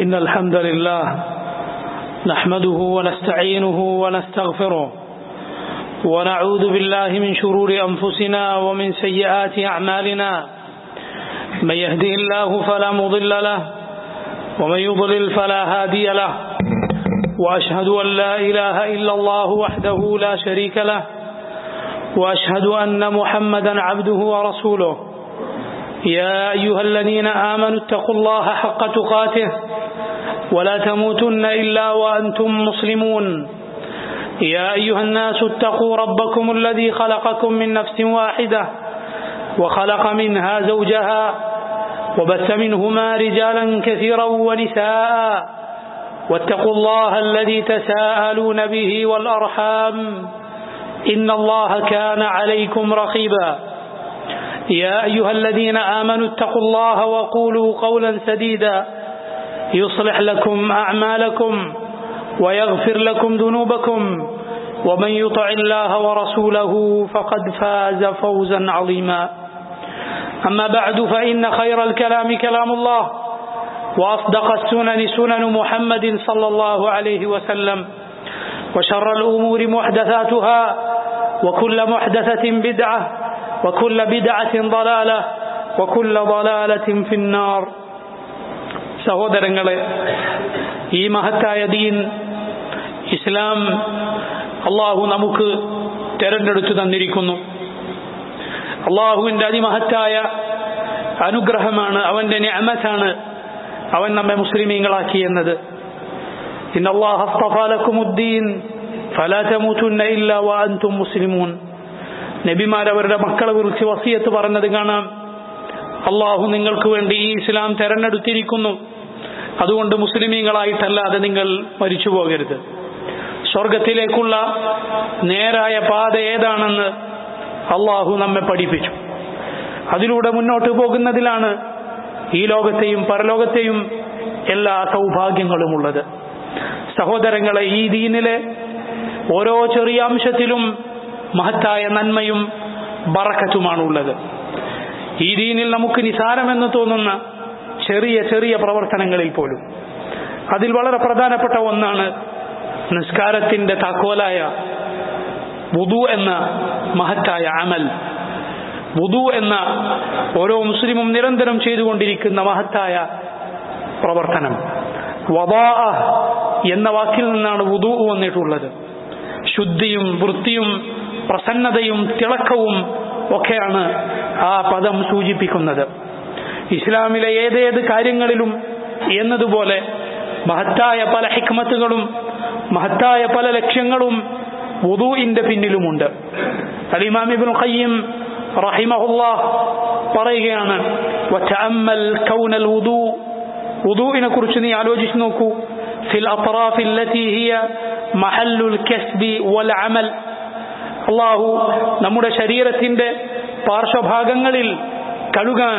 إن الحمد لله نحمده ونستعينه ونستغفره ونعوذ بالله من شرور أنفسنا ومن سيئات أعمالنا من يهدي الله فلا مضل له ومن يضلل فلا هادي له وأشهد أن لا إله إلا الله وحده لا شريك له وأشهد أن محمدا عبده ورسوله يا أيها الذين آمنوا اتقوا الله حق تقاته ولا تموتن إلا وأنتم مسلمون يا أيها الناس اتقوا ربكم الذي خلقكم من نفس واحدة وخلق منها زوجها وبث منهما رجالا كثيرا ونساء واتقوا الله الذي تساءلون به والأرحام إن الله كان عليكم رقيبا يا أيها الذين آمنوا اتقوا الله وقولوا قولا سديدا يصلح لكم أعمالكم ويغفر لكم ذنوبكم ومن يطع الله ورسوله فقد فاز فوزا عظيما أما بعد فإن خير الكلام كلام الله وأصدق السنن سنن محمد صلى الله عليه وسلم وشر الأمور محدثاتها وكل محدثة بدعة وكل بدعة ضلالة وكل ضلالة في النار സഹോദരങ്ങളെ ഈ മഹത്തായ ദീൻ ഇസ്ലാം അള്ളാഹു നമുക്ക് തെരഞ്ഞെടുത്തു തന്നിരിക്കുന്നു അള്ളാഹുവിൻ്റെ അതിമഹത്തായ അനുഗ്രഹമാണ് അവൻ്റെ ഞാമത്താണ് അവൻ നമ്മെ മുസ്ലിമീങ്ങളാക്കി എന്നത് إن الله اصطفى لكم الدين فلا تموتن إلا وأنتم مسلمون നബിമാർ അവരുടെ മക്കളെ കുറിച്ച് വസിയത്ത് പറഞ്ഞത് കാണാം അള്ളാഹു നിങ്ങൾക്ക് വേണ്ടി ഈ ഇസ്ലാം തെരഞ്ഞെടുത്തിരിക്കുന്നു അതുകൊണ്ട് മുസ്ലിമീങ്ങളായിട്ടല്ലാതെ നിങ്ങൾ മരിച്ചു പോകരുത് സ്വർഗത്തിലേക്കുള്ള നേരായ പാത ഏതാണെന്ന് അള്ളാഹു നമ്മെ പഠിപ്പിച്ചു അതിലൂടെ മുന്നോട്ട് പോകുന്നതിലാണ് ഈ ലോകത്തെയും പരലോകത്തെയും എല്ലാ സൗഭാഗ്യങ്ങളുമുള്ളത് സഹോദരങ്ങളെ ഈ ദീനിലെ ഓരോ ചെറിയ അംശത്തിലും മഹത്തായ നന്മയും ബറക്കറ്റുമാണുള്ളത് ഈ ദീനിൽ നമുക്ക് നിസാരമെന്ന് തോന്നുന്ന ചെറിയ ചെറിയ പ്രവർത്തനങ്ങളിൽ പോലും അതിൽ വളരെ പ്രധാനപ്പെട്ട ഒന്നാണ് നിസ്കാരത്തിന്റെ താക്കോലായ വുദു എന്ന മഹത്തായ അമൽ വുദു എന്ന ഓരോ മുസ്ലിമും നിരന്തരം ചെയ്തുകൊണ്ടിരിക്കുന്ന മഹത്തായ പ്രവർത്തനം വബാ എന്ന വാക്കിൽ നിന്നാണ് വുദു വന്നിട്ടുള്ളത് ശുദ്ധിയും വൃത്തിയും പ്രസന്നതയും തിളക്കവും ഒക്കെയാണ് ആ പദം സൂചിപ്പിക്കുന്നത് ഇസ്ലാമിലെ ഏതേത് കാര്യങ്ങളിലും എന്നതുപോലെ മഹത്തായ പല ഹിക്മത്തുകളും മഹത്തായ പല ലക്ഷ്യങ്ങളും വുദുവിന്റെ പിന്നിലുമുണ്ട് അലിമാമിബിൻ ഖയ്യം റഹിമഹുല്ലാ പറയുകയാണ് കൗനൽ വുദു വുദുവിനെ കുറിച്ച് നീ ആലോചിച്ച് നോക്കൂ ഫിൽ അത്റാഫി التي هي محل الكسب والعمل അള്ളാഹു നമ്മുടെ ശരീരത്തിന്റെ പാർശ്വഭാഗങ്ങളിൽ കഴുകാൻ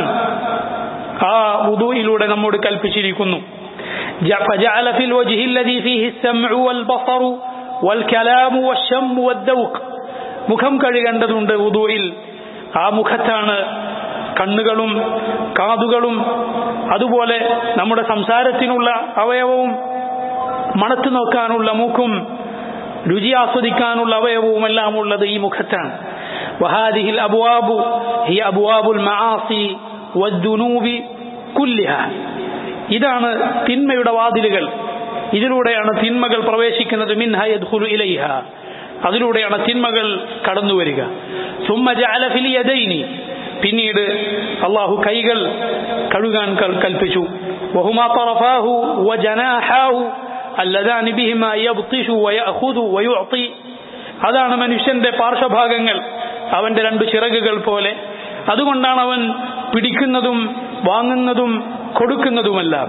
ആ വുദുയിലൂടെ നമ്മോട് കൽപ്പിച്ചിരിക്കുന്നു فجعل في الوجه الذي فيه السمع والبصر والكلام والشم والذوق മുഖം കഴുകേണ്ടതുണ്ട് വുദുയിൽ ആ മുഖത്താണ് കണ്ണുകളും കാതുകളും അതുപോലെ നമ്മുടെ സംസാരത്തിനുള്ള അവയവവും മണത്തു നോക്കാനുള്ള മൂക്കും രുചി ആസ്വദിക്കാനുള്ള അവയവവും എല്ലാം ഉള്ളത് ഈ മുഖത്താണ് وهذه الأبواب هي أبواب المعاصي والذنوب كلها ഇതാണ് തിന്മയുടെ വാതിലുകൾ ഇതിലൂടെയാണ് തിന്മകൾ പ്രവേശിക്കുന്നത് മിൻഹ യദ്ഖുലു ഇലൈഹ അതിലൂടെയാണ് തിന്മകൾ കടന്നു വരിക ثم جعل في اليدين പിന്നീട് അള്ളാഹു കൈകൾ കഴുകാൻ കൽപ്പിച്ചു وهما طرفاه وجناحاه اللذان بهما يبطش ويأخذ ويعطي അതാണ് മനുഷ്യന്റെ പാർശ്വഭാഗങ്ങൾ അവന്റെ രണ്ട് ചിറകുകൾ പോലെ അതുകൊണ്ടാണ് അവൻ പിടിക്കുന്നതും വാങ്ങുന്നതും കൊടുക്കുന്നതുമെല്ലാം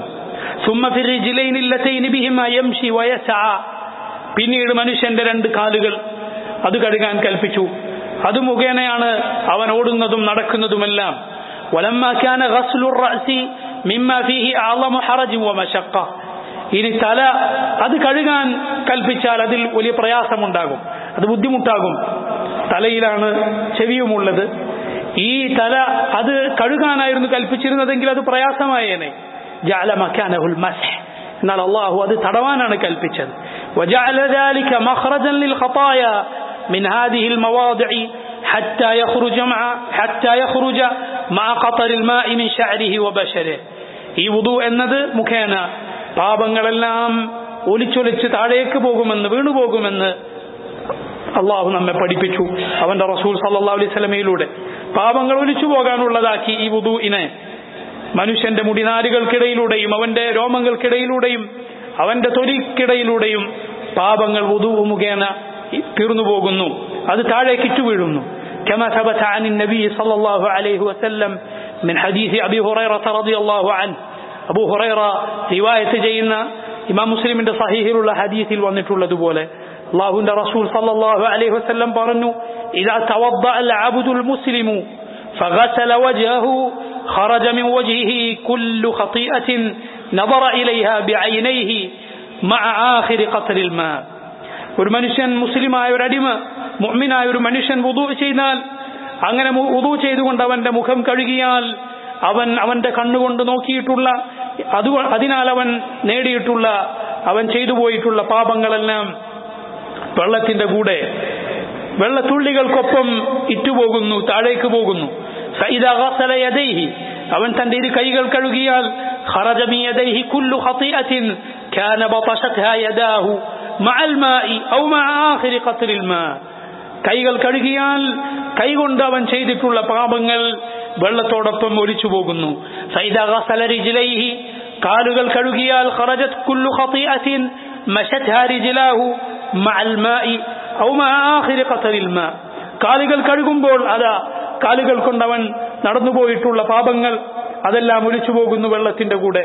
പിന്നീട് മനുഷ്യന്റെ രണ്ട് കാലുകൾ അത് കഴുകാൻ കൽപ്പിച്ചു അത് മുഖേനയാണ് അവൻ ഓടുന്നതും നടക്കുന്നതുമെല്ലാം ولما كان غسل الرأس مما فيه أعظم حرج ومشقة ഇനി തല അത് കഴുകാൻ കൽപ്പിച്ചാൽ അതിൽ വലിയ പ്രയാസമുണ്ടാകും അത് ബുദ്ധിമുട്ടാകും തലയിലാണ് ചെവിയുമുള്ളത് ഈ തല അത് കഴുകാനായിരുന്നു കൽപ്പിച്ചിരുന്നതെങ്കിൽ അത് പ്രയാസമായേനെ ജാല മക്കാനഹുൽ മസ്ഹ് എന്നാൽ അള്ളാഹു അത് തടവാനാണ് കൽപ്പിച്ചത് وجعل ذلك مخرجا للخطايا من هذه المواضع حتى يخرج مع حتى يخرج مع قطر الماء من شعره وبشره ഈ വുദു എന്നത് മുഖേന പാപങ്ങളെല്ലാം ഒലിച്ചൊലിച്ച് താഴേക്ക് പോകുമെന്ന് വീണുപോകുമെന്ന് അള്ളാഹു നമ്മെ പഠിപ്പിച്ചു അവന്റെ റസൂൽ സല്ലാ അലൈഹി സ്വലമയിലൂടെ പാപങ്ങൾ ഒലിച്ചു പോകാനുള്ളതാക്കി ഈ വുദുഇനെ മനുഷ്യന്റെ മുടിനാരുകൾക്കിടയിലൂടെയും അവന്റെ രോമങ്ങൾക്കിടയിലൂടെയും അവന്റെ തൊലിക്കിടയിലൂടെയും പാപങ്ങൾ വുദു മുഖേന തീർന്നു പോകുന്നു അത് താഴേക്ക് ഇറ്റുവീഴുന്നു كما ثبت عن النبي صلى الله عليه وسلم من حديث أبي هريرة رضي الله عنه أبو هريرة رواية جينا إمام مسلم عند صحيح الله حديث الونتول دبوله الله عند رسول صلى الله عليه وسلم برنو إذا توضأ العبد المسلم فغسل وجهه خرج من وجهه كل خطيئة نظر إليها بعينيه مع آخر قطر الماء ഒരു മനുഷ്യൻ മുസ്ലിമായ ഒരു അടിമ മുഅ്മിനായ ഒരു മനുഷ്യൻ വുദു ചെയ്താൽ അങ്ങനെ വുദു ചെയ്തുകൊണ്ട് അവന്റെ മുഖം കഴുകിയാൽ അവൻ അവന്റെ കണ്ണുകൊണ്ട് നോക്കിയിട്ടുള്ള അത് അതിനാൽ അവൻ നേടിയിട്ടുള്ള അവൻ ചെയ്തു പോയിട്ടുള്ള പാപങ്ങളെല്ലാം വെള്ളത്തിന്റെ കൂടെ വെള്ളത്തുള്ളികൾക്കൊപ്പം ഇറ്റുപോകുന്നു താഴേക്ക് പോകുന്നു അവൻ തന്റെ ഇരു കൈകൾ കഴുകിയാൽ കുല്ലു كان بطشتها يداه مع الماء أو مع آخر قطر الماء കൈകൾ കഴുകിയാൽ കൈകൊണ്ട് അവൻ ചെയ്തിട്ടുള്ള പാപങ്ങൾ വെള്ളത്തോടൊപ്പം ഒലിച്ചു പോകുന്നു കാലുകൾ കഴുകിയാൽ ഖറജത് കുല്ലു ഖതിഅത്തിൻ മശത്ഹാ റിജ്ലാഹു മഅൽ മാഇ ഔ മഅ ആഖിരി ഖതറിൽ മാ കാലുകൾ കഴുകുമ്പോൾ അതാ കാലുകൾ കൊണ്ടവൻ നടന്നുപോയിട്ടുള്ള പാപങ്ങൾ അതെല്ലാം ഒലിച്ചു പോകുന്നു വെള്ളത്തിന്റെ കൂടെ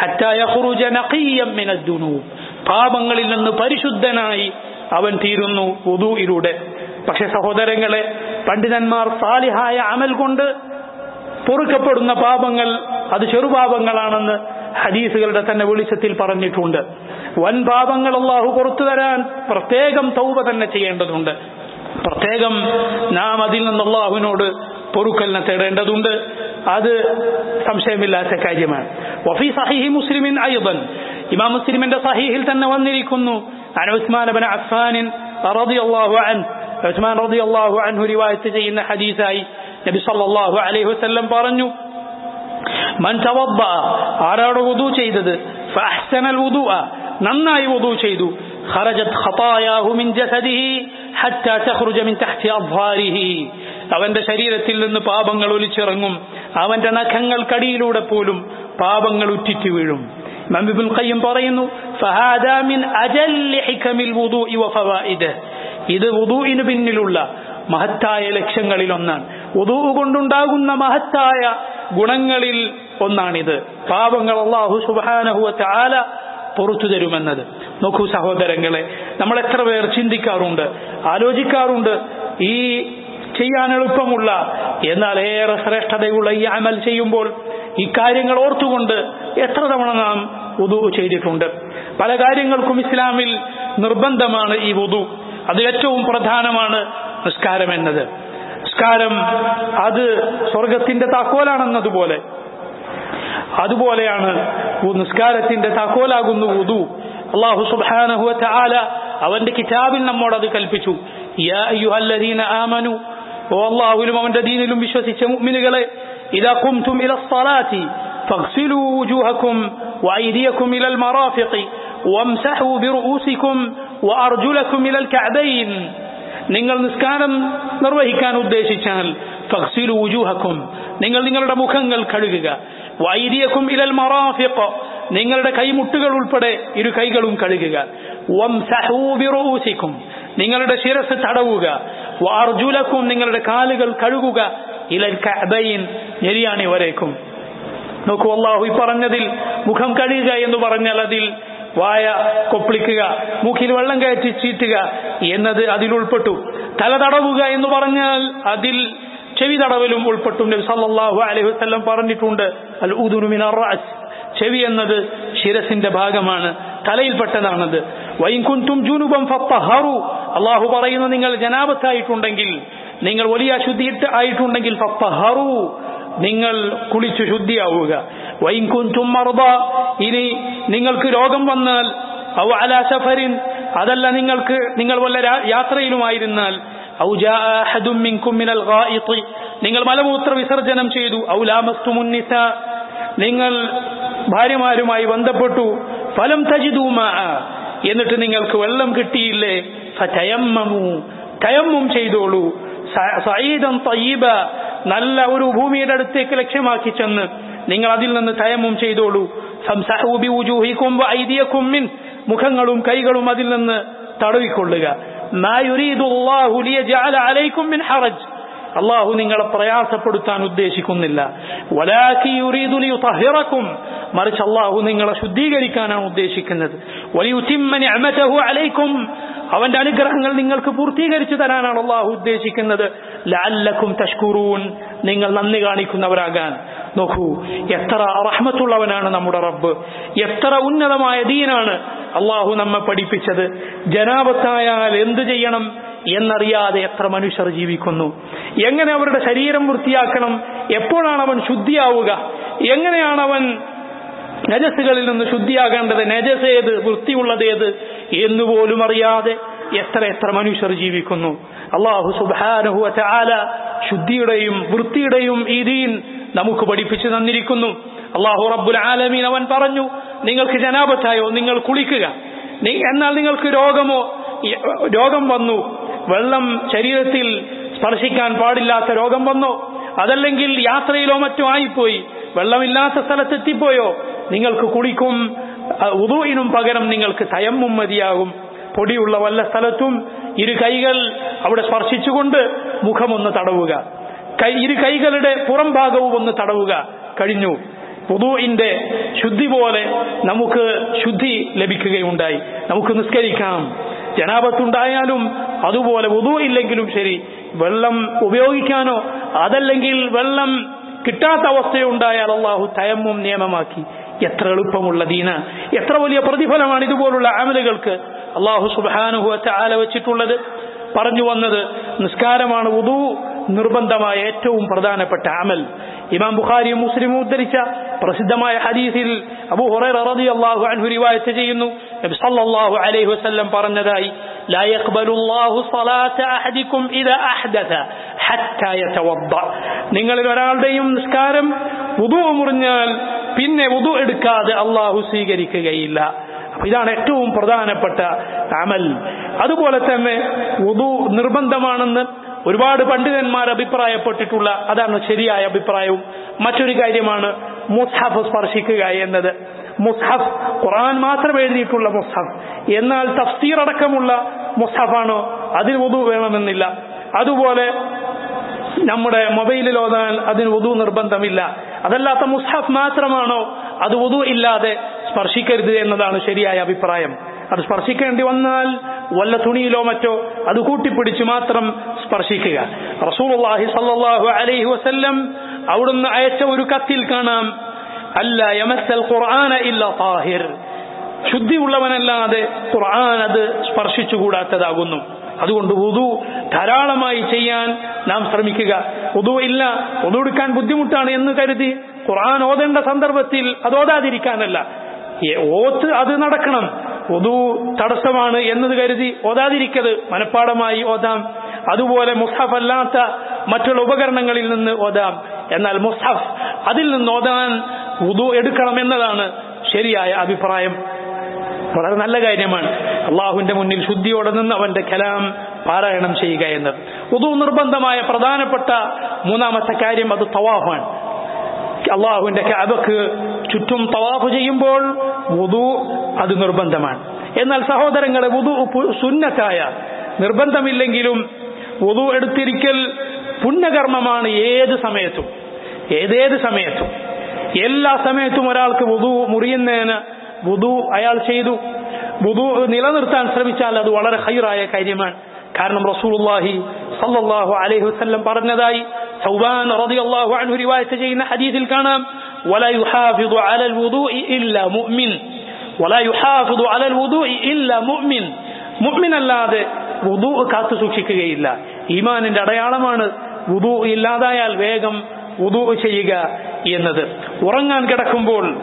പാപങ്ങളിൽ നിന്ന് പരിശുദ്ധനായി അവൻ തീരുന്നു ഉദൂയിലൂടെ പക്ഷെ സഹോദരങ്ങളെ പണ്ഡിതന്മാർ സാലിഹായ അമൽ കൊണ്ട് പൊറുക്കപ്പെടുന്ന പാപങ്ങൾ അത് ചെറുപാപങ്ങളാണെന്ന് ഹദീസുകളുടെ തന്നെ വെളിച്ചത്തിൽ പറഞ്ഞിട്ടുണ്ട് വൻ പാപങ്ങൾ അള്ളാഹു പുറത്തു തരാൻ പ്രത്യേകം തൗബ തന്നെ ചെയ്യേണ്ടതുണ്ട് പ്രത്യേകം നാം അതിൽ നിന്ന് അള്ളാഹുവിനോട് പൊറുക്കലിനെ തേടേണ്ടതുണ്ട് അത് സംശയമില്ലാത്ത കാര്യമാണ് വഫി സഹീഹി മുസ്ലിമിൻ അയ്യബൻ ഇമാം മുസ്ലിമിന്റെ സഹീഹിൽ തന്നെ വന്നിരിക്കുന്നു عن عثمان بن عفان رضي الله عنه عثمان رضي الله عنه رواية ചെയ്യുന്ന ഹദീസായി നബി സല്ലല്ലാഹു അലൈഹി വസല്ലം പറഞ്ഞു മൻ തവദ്ദ ആരാണ് വുദു ചെയ്തത് ഫഅഹ്സന الوضوء നന്നായി വുദു ചെയ്തു خرجت خطاياه من جسده حتى تخرج من تحت أظهاره അവന്റെ ശരീരത്തിൽ നിന്ന് പാപങ്ങൾ ഒലിച്ചിറങ്ങും അവന്റെ നഖങ്ങൾക്കടിയിലൂടെ പോലും പാപങ്ങൾ ഉറ്റിറ്റ് വീഴും മമ്മിബുൽ ഖയ്യം പറയുന്നു ഫഹാദാ മിൻ അജല്ലി ഹികമിൽ വുദൂഇ വഫവായിദ് ഇത് വുദൂഇന് പിന്നിലുള്ള മഹത്തായ ലക്ഷ്യങ്ങളിൽ ഒന്നാണ് വുദൂ കൊണ്ടുണ്ടാകുന്ന മഹത്തായ ഗുണങ്ങളിൽ ഒന്നാണിത് പാപങ്ങൾ അള്ളാഹു സുബ്ഹാനഹു വതആല പുറത്തു തരുമെന്നത് നോക്കൂ സഹോദരങ്ങളെ നമ്മൾ എത്ര പേർ ചിന്തിക്കാറുണ്ട് ആലോചിക്കാറുണ്ട് ഈ ചെയ്യാൻ എളുപ്പമുള്ള എന്നാൽ ഏറെ ശ്രേഷ്ഠതയുള്ള ഈ അമൽ ചെയ്യുമ്പോൾ ഈ കാര്യങ്ങൾ ഓർത്തുകൊണ്ട് എത്ര തവണ നാം ഉദു ചെയ്തിട്ടുണ്ട് പല കാര്യങ്ങൾക്കും ഇസ്ലാമിൽ നിർബന്ധമാണ് ഈ ഉദു അതിൽ ഏറ്റവും പ്രധാനമാണ് നിസ്കാരം എന്നത് നിസ്കാരം അത് സ്വർഗത്തിന്റെ താക്കോലാണെന്നതുപോലെ അതുപോലെയാണ് നിസ്കാരത്തിന്റെ താക്കോലാകുന്നു ഉദു അള്ളാഹു സുബ്ഹാനഹു വതആല അവന്റെ കിതാബിൽ നമ്മോട് അത് കൽപ്പിച്ചു യാ അയ്യുഹല്ലദീന ആമനു ഓ അള്ളാഹുവിലും അവന്റെ ദീനിലും വിശ്വസിച്ച മുഅ്മിനുകളെ ഇദാ ഖുംതും ഇല الصلاة فاغسلوا وجوهكم وأيديكم إلى المرافق وامسحوا برؤوسكم وأرجلكم إلى الكعبين നിങ്ങൾ നിസ്കാരം നിർവഹിക്കാൻ ഉദ്ദേശിച്ചാൽ ഫക്സിലു ഉജൂഹക്കും നിങ്ങൾ നിങ്ങളുടെ മുഖങ്ങൾ കഴുകുക വൈദിയക്കും ഇലൽ മറാഫിഖ് നിങ്ങളുടെ കൈമുട്ടുകൾ ഉൾപ്പെടെ ഇരു കൈകളും കഴുകുക വംസഹൂ ബിറൂസിക്കും നിങ്ങളുടെ ശിരസ് തടവുക വാർജുലക്കും നിങ്ങളുടെ കാലുകൾ കഴുകുക ഇലൽ കഅബൈൻ ഞെരിയാണി വരേക്കും നോക്കൂ അള്ളാഹു ഈ പറഞ്ഞതിൽ മുഖം കഴുകുക എന്ന് പറഞ്ഞാൽ അതിൽ വായ കൊപ്പിളിക്കുക മൂക്കിൽ വെള്ളം കയറ്റി ചീറ്റുക എന്നത് അതിൽ ഉൾപ്പെട്ടു തല തടവുക എന്ന് പറഞ്ഞാൽ അതിൽ ചെവി തടവലും ഉൾപ്പെട്ടു നബി സല്ലല്ലാഹു അലൈഹി വസല്ലം പറഞ്ഞിട്ടുണ്ട് അൽ ഉദുനു മിനർ റഅസ് ചെവി എന്നത് ശിരസിന്റെ ഭാഗമാണ് തലയിൽപ്പെട്ടതാണത് വൈൻ കുൻതും ജുനുബം ഫത്തഹറു അള്ളാഹു പറയുന്നു നിങ്ങൾ ജനാപത്തായിട്ടുണ്ടെങ്കിൽ നിങ്ങൾ വലിയ ശുദ്ധി ആയിട്ടുണ്ടെങ്കിൽ ഫത്തഹറു നിങ്ങൾ കുളിച്ചു ശുദ്ധിയാവുക വൈൻ കുൻതും മർദ ഇനി നിങ്ങൾക്ക് രോഗം വന്നാൽ ഔ അലാ സഫരിൻ അതല്ല നിങ്ങൾക്ക് നിങ്ങൾ വല്ല രാ- യാത്രയിലുമായിരുന്നാൽ ഔ ജാഅ അഹദും മിൻകും മിനൽ ഗായിത്തി നിങ്ങൾ മലമൂത്ര വിസർജനം ചെയ്തു ഔ ലാമസ്തുമുൻ നിസാ നിങ്ങൾ ഭാര്യമാരുമായി ബന്ധപ്പെട്ടു ഫലം തജിദൂ മാഅ എന്നിട്ട് നിങ്ങൾക്ക് വെള്ളം കിട്ടിയില്ലേ ഫതയമ്മമു തയമ്മും ചെയ്തോളൂ സ- സഈദൻ തയ്യിബ നല്ല ഒരു ഭൂമിയുടെ അടുത്തേക്ക് ലക്ഷ്യമാക്കി ചെന്ന് നിങ്ങൾ അതിൽ നിന്ന് തയമ്മും ചെയ്തോളൂ ഫംസഹൂ ബിവുജൂഹിക്കും വഅയ്ദിയക്കും മിൻ മുഖങ്ങളും കൈകളും അതിൽ നിന്ന് തടവിക്കൊള്ളുക മാ യുരീദു അല്ലാഹു ലിയജഅല അലൈക്കും മിൻ ഹറജ് അള്ളാഹു നിങ്ങളെ പ്രയാസപ്പെടുത്താൻ ഉദ്ദേശിക്കുന്നില്ല വലാക്കി യുരീദു ലിയുതഹിറക്കും മറിച്ച് അള്ളാഹു നിങ്ങളെ ശുദ്ധീകരിക്കാനാണ് ഉദ്ദേശിക്കുന്നത് വലിയുതിമ്മ നിഅമതഹു അലൈക്കും അവന്റെ അനുഗ്രഹങ്ങൾ നിങ്ങൾക്ക് പൂർത്തീകരിച്ചു തരാനാണ് അള്ളാഹു ഉദ്ദേശിക്കുന്നത് ലഅല്ലക്കും തഷ്കുറൂൻ നിങ്ങൾ നന്ദി കാണിക്കുന്നവരാകാൻ നോക്കൂ എത്ര റഹ്മത്തുള്ളവനാണ് നമ്മുടെ റബ്ബ് എത്ര ഉന്നതമായ ദീനാണ് അള്ളാഹു നമ്മെ പഠിപ്പിച്ചത് ജനാപത്തായാൽ എന്തു ചെയ്യണം എന്നറിയാതെ എത്ര മനുഷ്യർ ജീവിക്കുന്നു എങ്ങനെ അവരുടെ ശരീരം വൃത്തിയാക്കണം എപ്പോഴാണ് അവൻ ശുദ്ധിയാവുക എങ്ങനെയാണ് അവൻ നജസുകളിൽ നിന്ന് ശുദ്ധിയാകേണ്ടത് നജസ് ഏത് വൃത്തിയുള്ളത് ഏത് എന്നുപോലും അറിയാതെ എത്ര എത്ര മനുഷ്യർ ജീവിക്കുന്നു അള്ളാഹു സുബാനഹു ചാല ശുദ്ധിയുടെയും വൃത്തിയുടെയും ഈ ദീൻ നമുക്ക് പഠിപ്പിച്ചു തന്നിരിക്കുന്നു അള്ളാഹു റബ്ബുൽ ആലമീൻ അവൻ പറഞ്ഞു നിങ്ങൾക്ക് ജനാപത്തായോ നിങ്ങൾ കുളിക്കുക നി- എന്നാൽ നിങ്ങൾക്ക് രോഗമോ ഈ- രോഗം വന്നു വെള്ളം ശരീരത്തിൽ സ്പർശിക്കാൻ പാടില്ലാത്ത രോഗം വന്നോ അതല്ലെങ്കിൽ യാത്രയിലോ മറ്റോ ആയിപ്പോയി വെള്ളമില്ലാത്ത സ്ഥലത്തെത്തിപ്പോയോ നിങ്ങൾക്ക് കുളിക്കും ഉദുവിനും പകരം നിങ്ങൾക്ക് തയമ്മും മതിയാകും പൊടിയുള്ള വല്ല സ്ഥലത്തും ഇരു കൈകൾ അവിടെ സ്പർശിച്ചുകൊണ്ട് മുഖമൊന്ന് തടവുക കൈ ഇരു കൈകളുടെ പുറം ഭാഗവും ഒന്ന് തടവുക കഴിഞ്ഞു പുതുവിന്റെ ശുദ്ധി പോലെ നമുക്ക് ശുദ്ധി ലഭിക്കുകയുണ്ടായി നമുക്ക് നിസ്കരിക്കാം ജനാപത്തുണ്ടായാലും അതുപോലെ ഉദു ഇല്ലെങ്കിലും ശരി വെള്ളം ഉപയോഗിക്കാനോ അതല്ലെങ്കിൽ വെള്ളം കിട്ടാത്ത അവസ്ഥയുണ്ടായാൽ അള്ളാഹു തയമ്മും നിയമമാക്കി എത്ര എളുപ്പമുള്ള ദീന എത്ര വലിയ പ്രതിഫലമാണ് ഇതുപോലുള്ള അമലുകൾക്ക് അള്ളാഹു സുബാനുഹു ആല വെച്ചിട്ടുള്ളത് പറഞ്ഞു വന്നത് നിസ്കാരമാണ് ഉദു നിർബന്ധമായ ഏറ്റവും പ്രധാനപ്പെട്ട അമൽ ഇമാം ബുഖാരിയും മുസ്ലിമും ഉദ്ധരിച്ച പ്രസിദ്ധമായ ഹദീസിൽ അബൂ ഹുറൈറ റളിയല്ലാഹു അൻഹു റിവായത്ത് ചെയ്യുന്നു നബി സല്ലല്ലാഹു അലൈഹി വസല്ലം പറഞ്ഞതായി لا يقبل الله صلاة أحدكم إذا أحدث حتى يتوضأ നിങ്ങളിൽ ഒരാളുടെയും നിസ്കാരം വുദു മുറിഞ്ഞാൽ പിന്നെ വുദു എടുക്കാതെ അള്ളാഹു സ്വീകരിക്കുകയില്ല അപ്പൊ ഇതാണ് ഏറ്റവും പ്രധാനപ്പെട്ട അമൽ അതുപോലെ തന്നെ വുദു നിർബന്ധമാണെന്ന് ഒരുപാട് പണ്ഡിതന്മാർ അഭിപ്രായപ്പെട്ടിട്ടുള്ള അതാണ് ശരിയായ അഭിപ്രായവും മറ്റൊരു കാര്യമാണ് മുസ്ഹഫ് സ്പർശിക്കുക എന്നത് മുസ്ഹഫ് ഖുർആൻ മാത്രം എഴുതിയിട്ടുള്ള മുസ്ഹഫ് എന്നാൽ തഫ്സീർ അടക്കമുള്ള മുസ്ഹഫാണോ അതിന് വുദു വേണമെന്നില്ല അതുപോലെ നമ്മുടെ മൊബൈലിൽ ഓതാൻ അതിന് വുദു നിർബന്ധമില്ല അതല്ലാത്ത മുസ്ഹഫ് മാത്രമാണോ അത് വുദു ഇല്ലാതെ സ്പർശിക്കരുത് എന്നതാണ് ശരിയായ അഭിപ്രായം അത് സ്പർശിക്കേണ്ടി വന്നാൽ വല്ല തുണിയിലോ മറ്റോ അത് കൂട്ടിപ്പിടിച്ച് മാത്രം സ്പർശിക്കുക റസൂലുള്ളാഹി സല്ലല്ലാഹു അലൈഹി വസല്ലം അവിടുന്ന് അയച്ച ഒരു കത്തിൽ കാണാം അല്ല യമസ്സൽ ഖുർആന ഇല്ല താഹിർ ശുദ്ധിയുള്ളവനല്ലാതെ ഖുർആൻ അത് സ്പർശിച്ചുകൂടാത്തതാകുന്നു അതുകൊണ്ട് ഉദു ധാരാളമായി ചെയ്യാൻ നാം ശ്രമിക്കുക ഉദു ഇല്ല ഉദു എടുക്കാൻ ബുദ്ധിമുട്ടാണ് എന്ന് കരുതി ഖുർആൻ ഓതേണ്ട സന്ദർഭത്തിൽ അത് ഓതാതിരിക്കാനല്ല ഏ, ഓത്ത് അത് നടക്കണം ഉദു തടസ്സമാണ് എന്നത് കരുതി ഓതാതിരിക്കത് മനഃപ്പാടമായി ഓതാം അതുപോലെ മുസ്ഹഫ് അല്ലാത്ത മറ്റുള്ള ഉപകരണങ്ങളിൽ നിന്ന് ഓതാം എന്നാൽ മുസ്ഹഫ് അതിൽ നിന്ന് ഓതാൻ ഉദു എടുക്കണം എന്നതാണ് ശരിയായ അഭിപ്രായം വളരെ നല്ല കാര്യമാണ് അള്ളാഹുവിന്റെ മുന്നിൽ ശുദ്ധിയോടെ നിന്ന് അവന്റെ കലാം പാരായണം ചെയ്യുക എന്നത് ഉദു നിർബന്ധമായ പ്രധാനപ്പെട്ട മൂന്നാമത്തെ കാര്യം അത് തവാഫാണ് അള്ളാഹുവിന്റെ കഅബക്ക് ചുറ്റും തവാഫ് ചെയ്യുമ്പോൾ വുദു അത് നിർബന്ധമാണ് എന്നാൽ സഹോദരങ്ങളെ വുദു പു- സുന്നത്തായ നിർബന്ധമില്ലെങ്കിലും വുദു എടുത്തിരിക്കൽ പുണ്യകർമ്മമാണ് ഏത് സമയത്തും ഏതേത് സമയത്തും എല്ലാ സമയത്തും ഒരാൾക്ക് വുദു മുറിയുന്നതിന് വുദു അയാൾ ചെയ്തു വുദു നിലനിർത്താൻ ശ്രമിച്ചാൽ അത് വളരെ ഹൈറായ കാര്യമാണ് കാരണം റസൂലുള്ളാഹി സല്ലല്ലാഹു അലൈഹി വസല്ലം പറഞ്ഞതായി സൗബാൻ റളിയല്ലാഹു അൻഹു റിവായത്ത് ചെയ്യുന്ന ഹദീസിൽ കാണാം വല യുഹാഫിദു അലൽ വുദൂഇ ഇല്ല മുഅ്മിൻ വല യുഹാഫിദു അലൽ വുദൂഇ ഇല്ല മുഅ്മിൻ മുഅ്മിൻ അല്ലാതെ വുദൂ കാത്തു സൂക്ഷിക്കുകയില്ല ഈമാനിന്റെ അടയാളമാണ് വുദൂ ഇല്ലാതായാൽ വേഗം വുദൂ ചെയ്യുക എന്നത് ഉറങ്ങാൻ കിടക്കുമ്പോൾ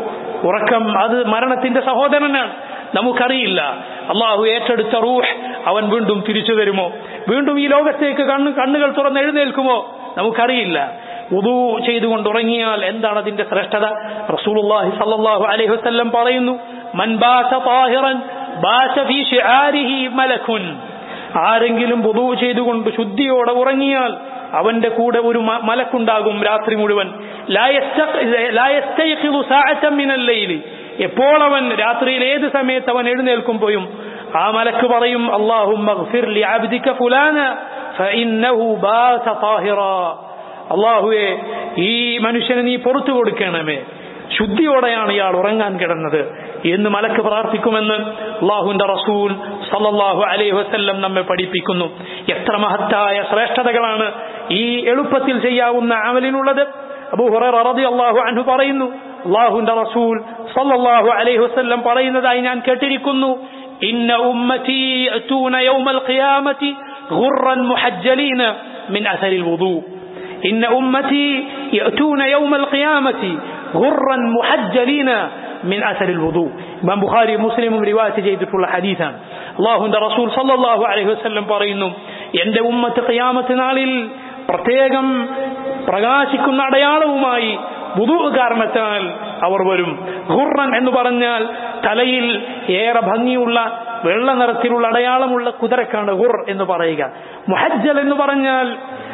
ഉറക്കം അത് മരണത്തിന്റെ സഹോദരനാണ് നമുക്കറിയില്ല അള്ളാഹു ഏറ്റെടുത്ത റൂഹ് അവൻ വീണ്ടും തിരിച്ചു വരുമോ വീണ്ടും ഈ ലോകത്തേക്ക് കണ്ണ് കണ്ണുകൾ തുറന്ന് എഴുന്നേൽക്കുമോ നമുക്കറിയില്ല ഉദു ചെയ്തുകൊണ്ട് ഉറങ്ങിയാൽ എന്താണ് അതിന്റെ ശ്രേഷ്ഠത റസൂലുള്ളാഹി സല്ലല്ലാഹു അലൈഹി വസല്ലം പറയുന്നു മൻ ബാസ താഹിറൻ ബാസ ഫീ ശിആരിഹി മലക്കുൻ ആരെങ്കിലും വുദു ചെയ്തുകൊണ്ട് ശുദ്ധിയോടെ ഉറങ്ങിയാൽ അവന്റെ കൂടെ ഒരു മ- മലക്കുണ്ടാകും രാത്രി മുഴുവൻ ലാ യസ്തഖ- ലാ യസ്തയ്ഖിദു സാഅത്തൻ മിനൽ ലൈലി എപ്പോൾ അവൻ രാത്രിയിൽ ഏത് സമയത്ത് അവൻ എഴുന്നേൽക്കുമ്പോഴും ആ മലക്ക് പറയും അള്ളാഹുമ്മ ഗ്ഫിർ ലി അബ്ദിക ഫുലാന ഫഇന്നഹു ബാസ താഹിറാ അള്ളാഹുവെ ഈ മനുഷ്യന് നീ പുറത്തു കൊടുക്കണമേ ശുദ്ധിയോടെയാണ് ഇയാൾ ഉറങ്ങാൻ കിടന്നത് എന്ന് മലക്ക് പ്രാർത്ഥിക്കുമെന്ന് അള്ളാഹുവിന്റെ റസൂൽ സല്ലല്ലാഹു അലൈഹി വസല്ലം നമ്മെ പഠിപ്പിക്കുന്നു എത്ര മഹത്തായ ശ്രേഷ്ഠതകളാണ് ഈ എളുപ്പത്തിൽ ചെയ്യാവുന്ന അമലിനുള്ളത് അബൂ ഹുറൈറ റളിയല്ലാഹു അൻഹു പറയുന്നു അള്ളാഹുവിന്റെ റസൂൽ സല്ലല്ലാഹു അലൈഹി വസല്ലം പറയുന്നതായി ഞാൻ കേട്ടിരിക്കുന്നു ഇന്ന ഉമ്മതി യഅതൂന യൗമൽ ഖിയാമത്തി غرا محجلين من أثر الوضوء إن أمتي يأتون يوم القيامة غرا محجلين من أثر الوضوء إمام بخاري مسلم رواية جيدة حديثا الله عند رسول صلى الله عليه وسلم പറയുന്നു എന്റെ ഉമ്മത്ത് ഖിയാമത്ത് നാളിൽ പ്രത്യേകം പ്രകാശിക്കുന്ന അടയാളവുമായി വുദു കാരണത്താൽ അവർ വരും ഖുർറൻ എന്ന് പറഞ്ഞാൽ തലയിൽ ഏറെ ഭംഗിയുള്ള വെള്ള നിറത്തിലുള്ള അടയാളമുള്ള കുതിരക്കാണ് ഖുർ എന്ന് പറയുക മുഹജ്ജൽ എന്ന് പറഞ്ഞാൽ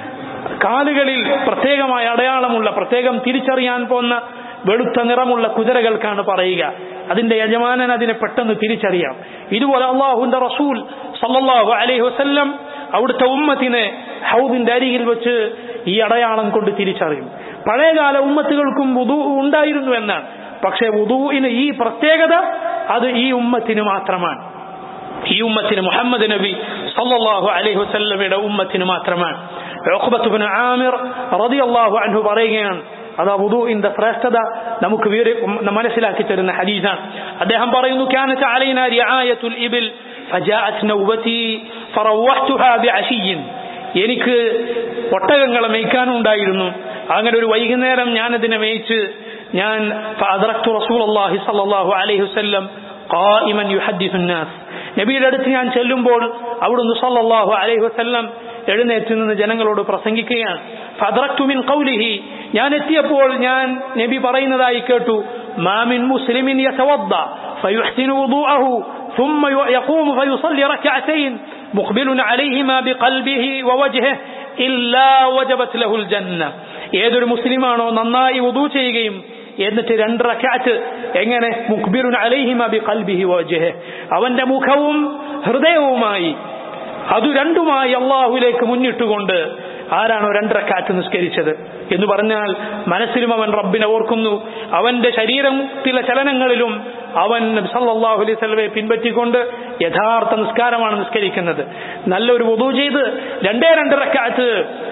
കാലുകളിൽ പ്രത്യേകമായ അടയാളമുള്ള പ്രത്യേകം തിരിച്ചറിയാൻ പോന്ന വെളുത്ത നിറമുള്ള കുതിരകൾക്കാണ് പറയുക അതിന്റെ യജമാനൻ അതിനെ പെട്ടെന്ന് തിരിച്ചറിയാം ഇതുപോലെ അള്ളാഹുന്റെ റസൂൽ സല്ലല്ലാഹു അലൈഹി വസല്ലം അവിടുത്തെ ഉമ്മത്തിനെ ഹൗദിന്റെ അരികിൽ വെച്ച് ഈ അടയാളം കൊണ്ട് തിരിച്ചറിയും പഴയകാല ഉമ്മത്തുകൾക്കും വുദു ഉണ്ടായിരുന്നു എന്നാണ് പക്ഷേ വുദുവിന് ഈ പ്രത്യേകത അത് ഈ ഉമ്മത്തിന് മാത്രമാണ് ഈ ഉമ്മത്തിന് മുഹമ്മദ് നബി സല്ലല്ലാഹു അലൈഹി വസല്ലമയുടെ ഉമ്മത്തിന് മാത്രമാണ് ഉഖബത്ത് ബിൻ ആമിർ റളിയല്ലാഹു അൻഹു പറയുകയാണ് അതാ വുദുഇന്റെ ശ്രേഷ്ഠത നമുക്ക് വീര് മനസ്സിലാക്കി തരുന്ന ഹദീസാണ് അദ്ദേഹം പറയുന്നു كانت علينا رعاية الإبل فجاءت نوبتي فروحتها بعشي എനിക്ക് ഒട്ടകങ്ങളെ മേയ്ക്കാനുണ്ടായിരുന്നു അങ്ങനെ ഒരു വൈകുന്നേരം ഞാൻ അതിനെ മേയിച്ച് ഞാൻ فأدركت رسول الله صلى الله عليه وسلم قائما يحدث الناس നബിയുടെ അടുത്ത് ഞാൻ ചെല്ലുമ്പോൾ അവിടുന്ന് സല്ലല്ലാഹു അലൈഹി വസല്ലം എഴുന്നേറ്റ് നിന്ന് ജനങ്ങളോട് പ്രസംഗിക്കുകയാണ് ഫദ്റക്തു മിൻ ഖൗലിഹി ഞാൻ എത്തിയപ്പോൾ ഞാൻ നബി പറയുന്നതായി കേട്ടു മാമിൻ മുസ്ലിമിൻ യതവദ്ദ فيحسن وضوءه ثم يقوم فيصلي ركعتين مقبل عليهما بقلبه ووجهه إلا وجبت له الجنة ഏതൊരു മുസ്ലിമാണോ നന്നായി വുദൂ ചെയ്യുകയും എന്നിട്ട് രണ്ട് റക്അത്ത് എങ്ങനെ മുഖ്ബിറുൻ അലൈഹിമ ബി ഖൽബിഹി വജ്ഹി അവന്റെ മുഖവും ഹൃദയവുമായി അത് രണ്ടുമായി അള്ളാഹുലേക്ക് മുന്നിട്ടുകൊണ്ട് ആരാണോ രണ്ട് റക്കാറ്റ് നിസ്കരിച്ചത് എന്ന് പറഞ്ഞാൽ മനസ്സിലും അവൻ റബ്ബിനെ ഓർക്കുന്നു അവന്റെ ശരീരത്തിലെ ചലനങ്ങളിലും അവൻ സല്ലല്ലാഹു അലൈഹി വസല്ലമയെ പിൻപറ്റിക്കൊണ്ട് യഥാർത്ഥ നിസ്കാരമാണ് നിസ്കരിക്കുന്നത് നല്ലൊരു വുദൂ ചെയ്ത് രണ്ടേ രണ്ട് റക്കാറ്റ്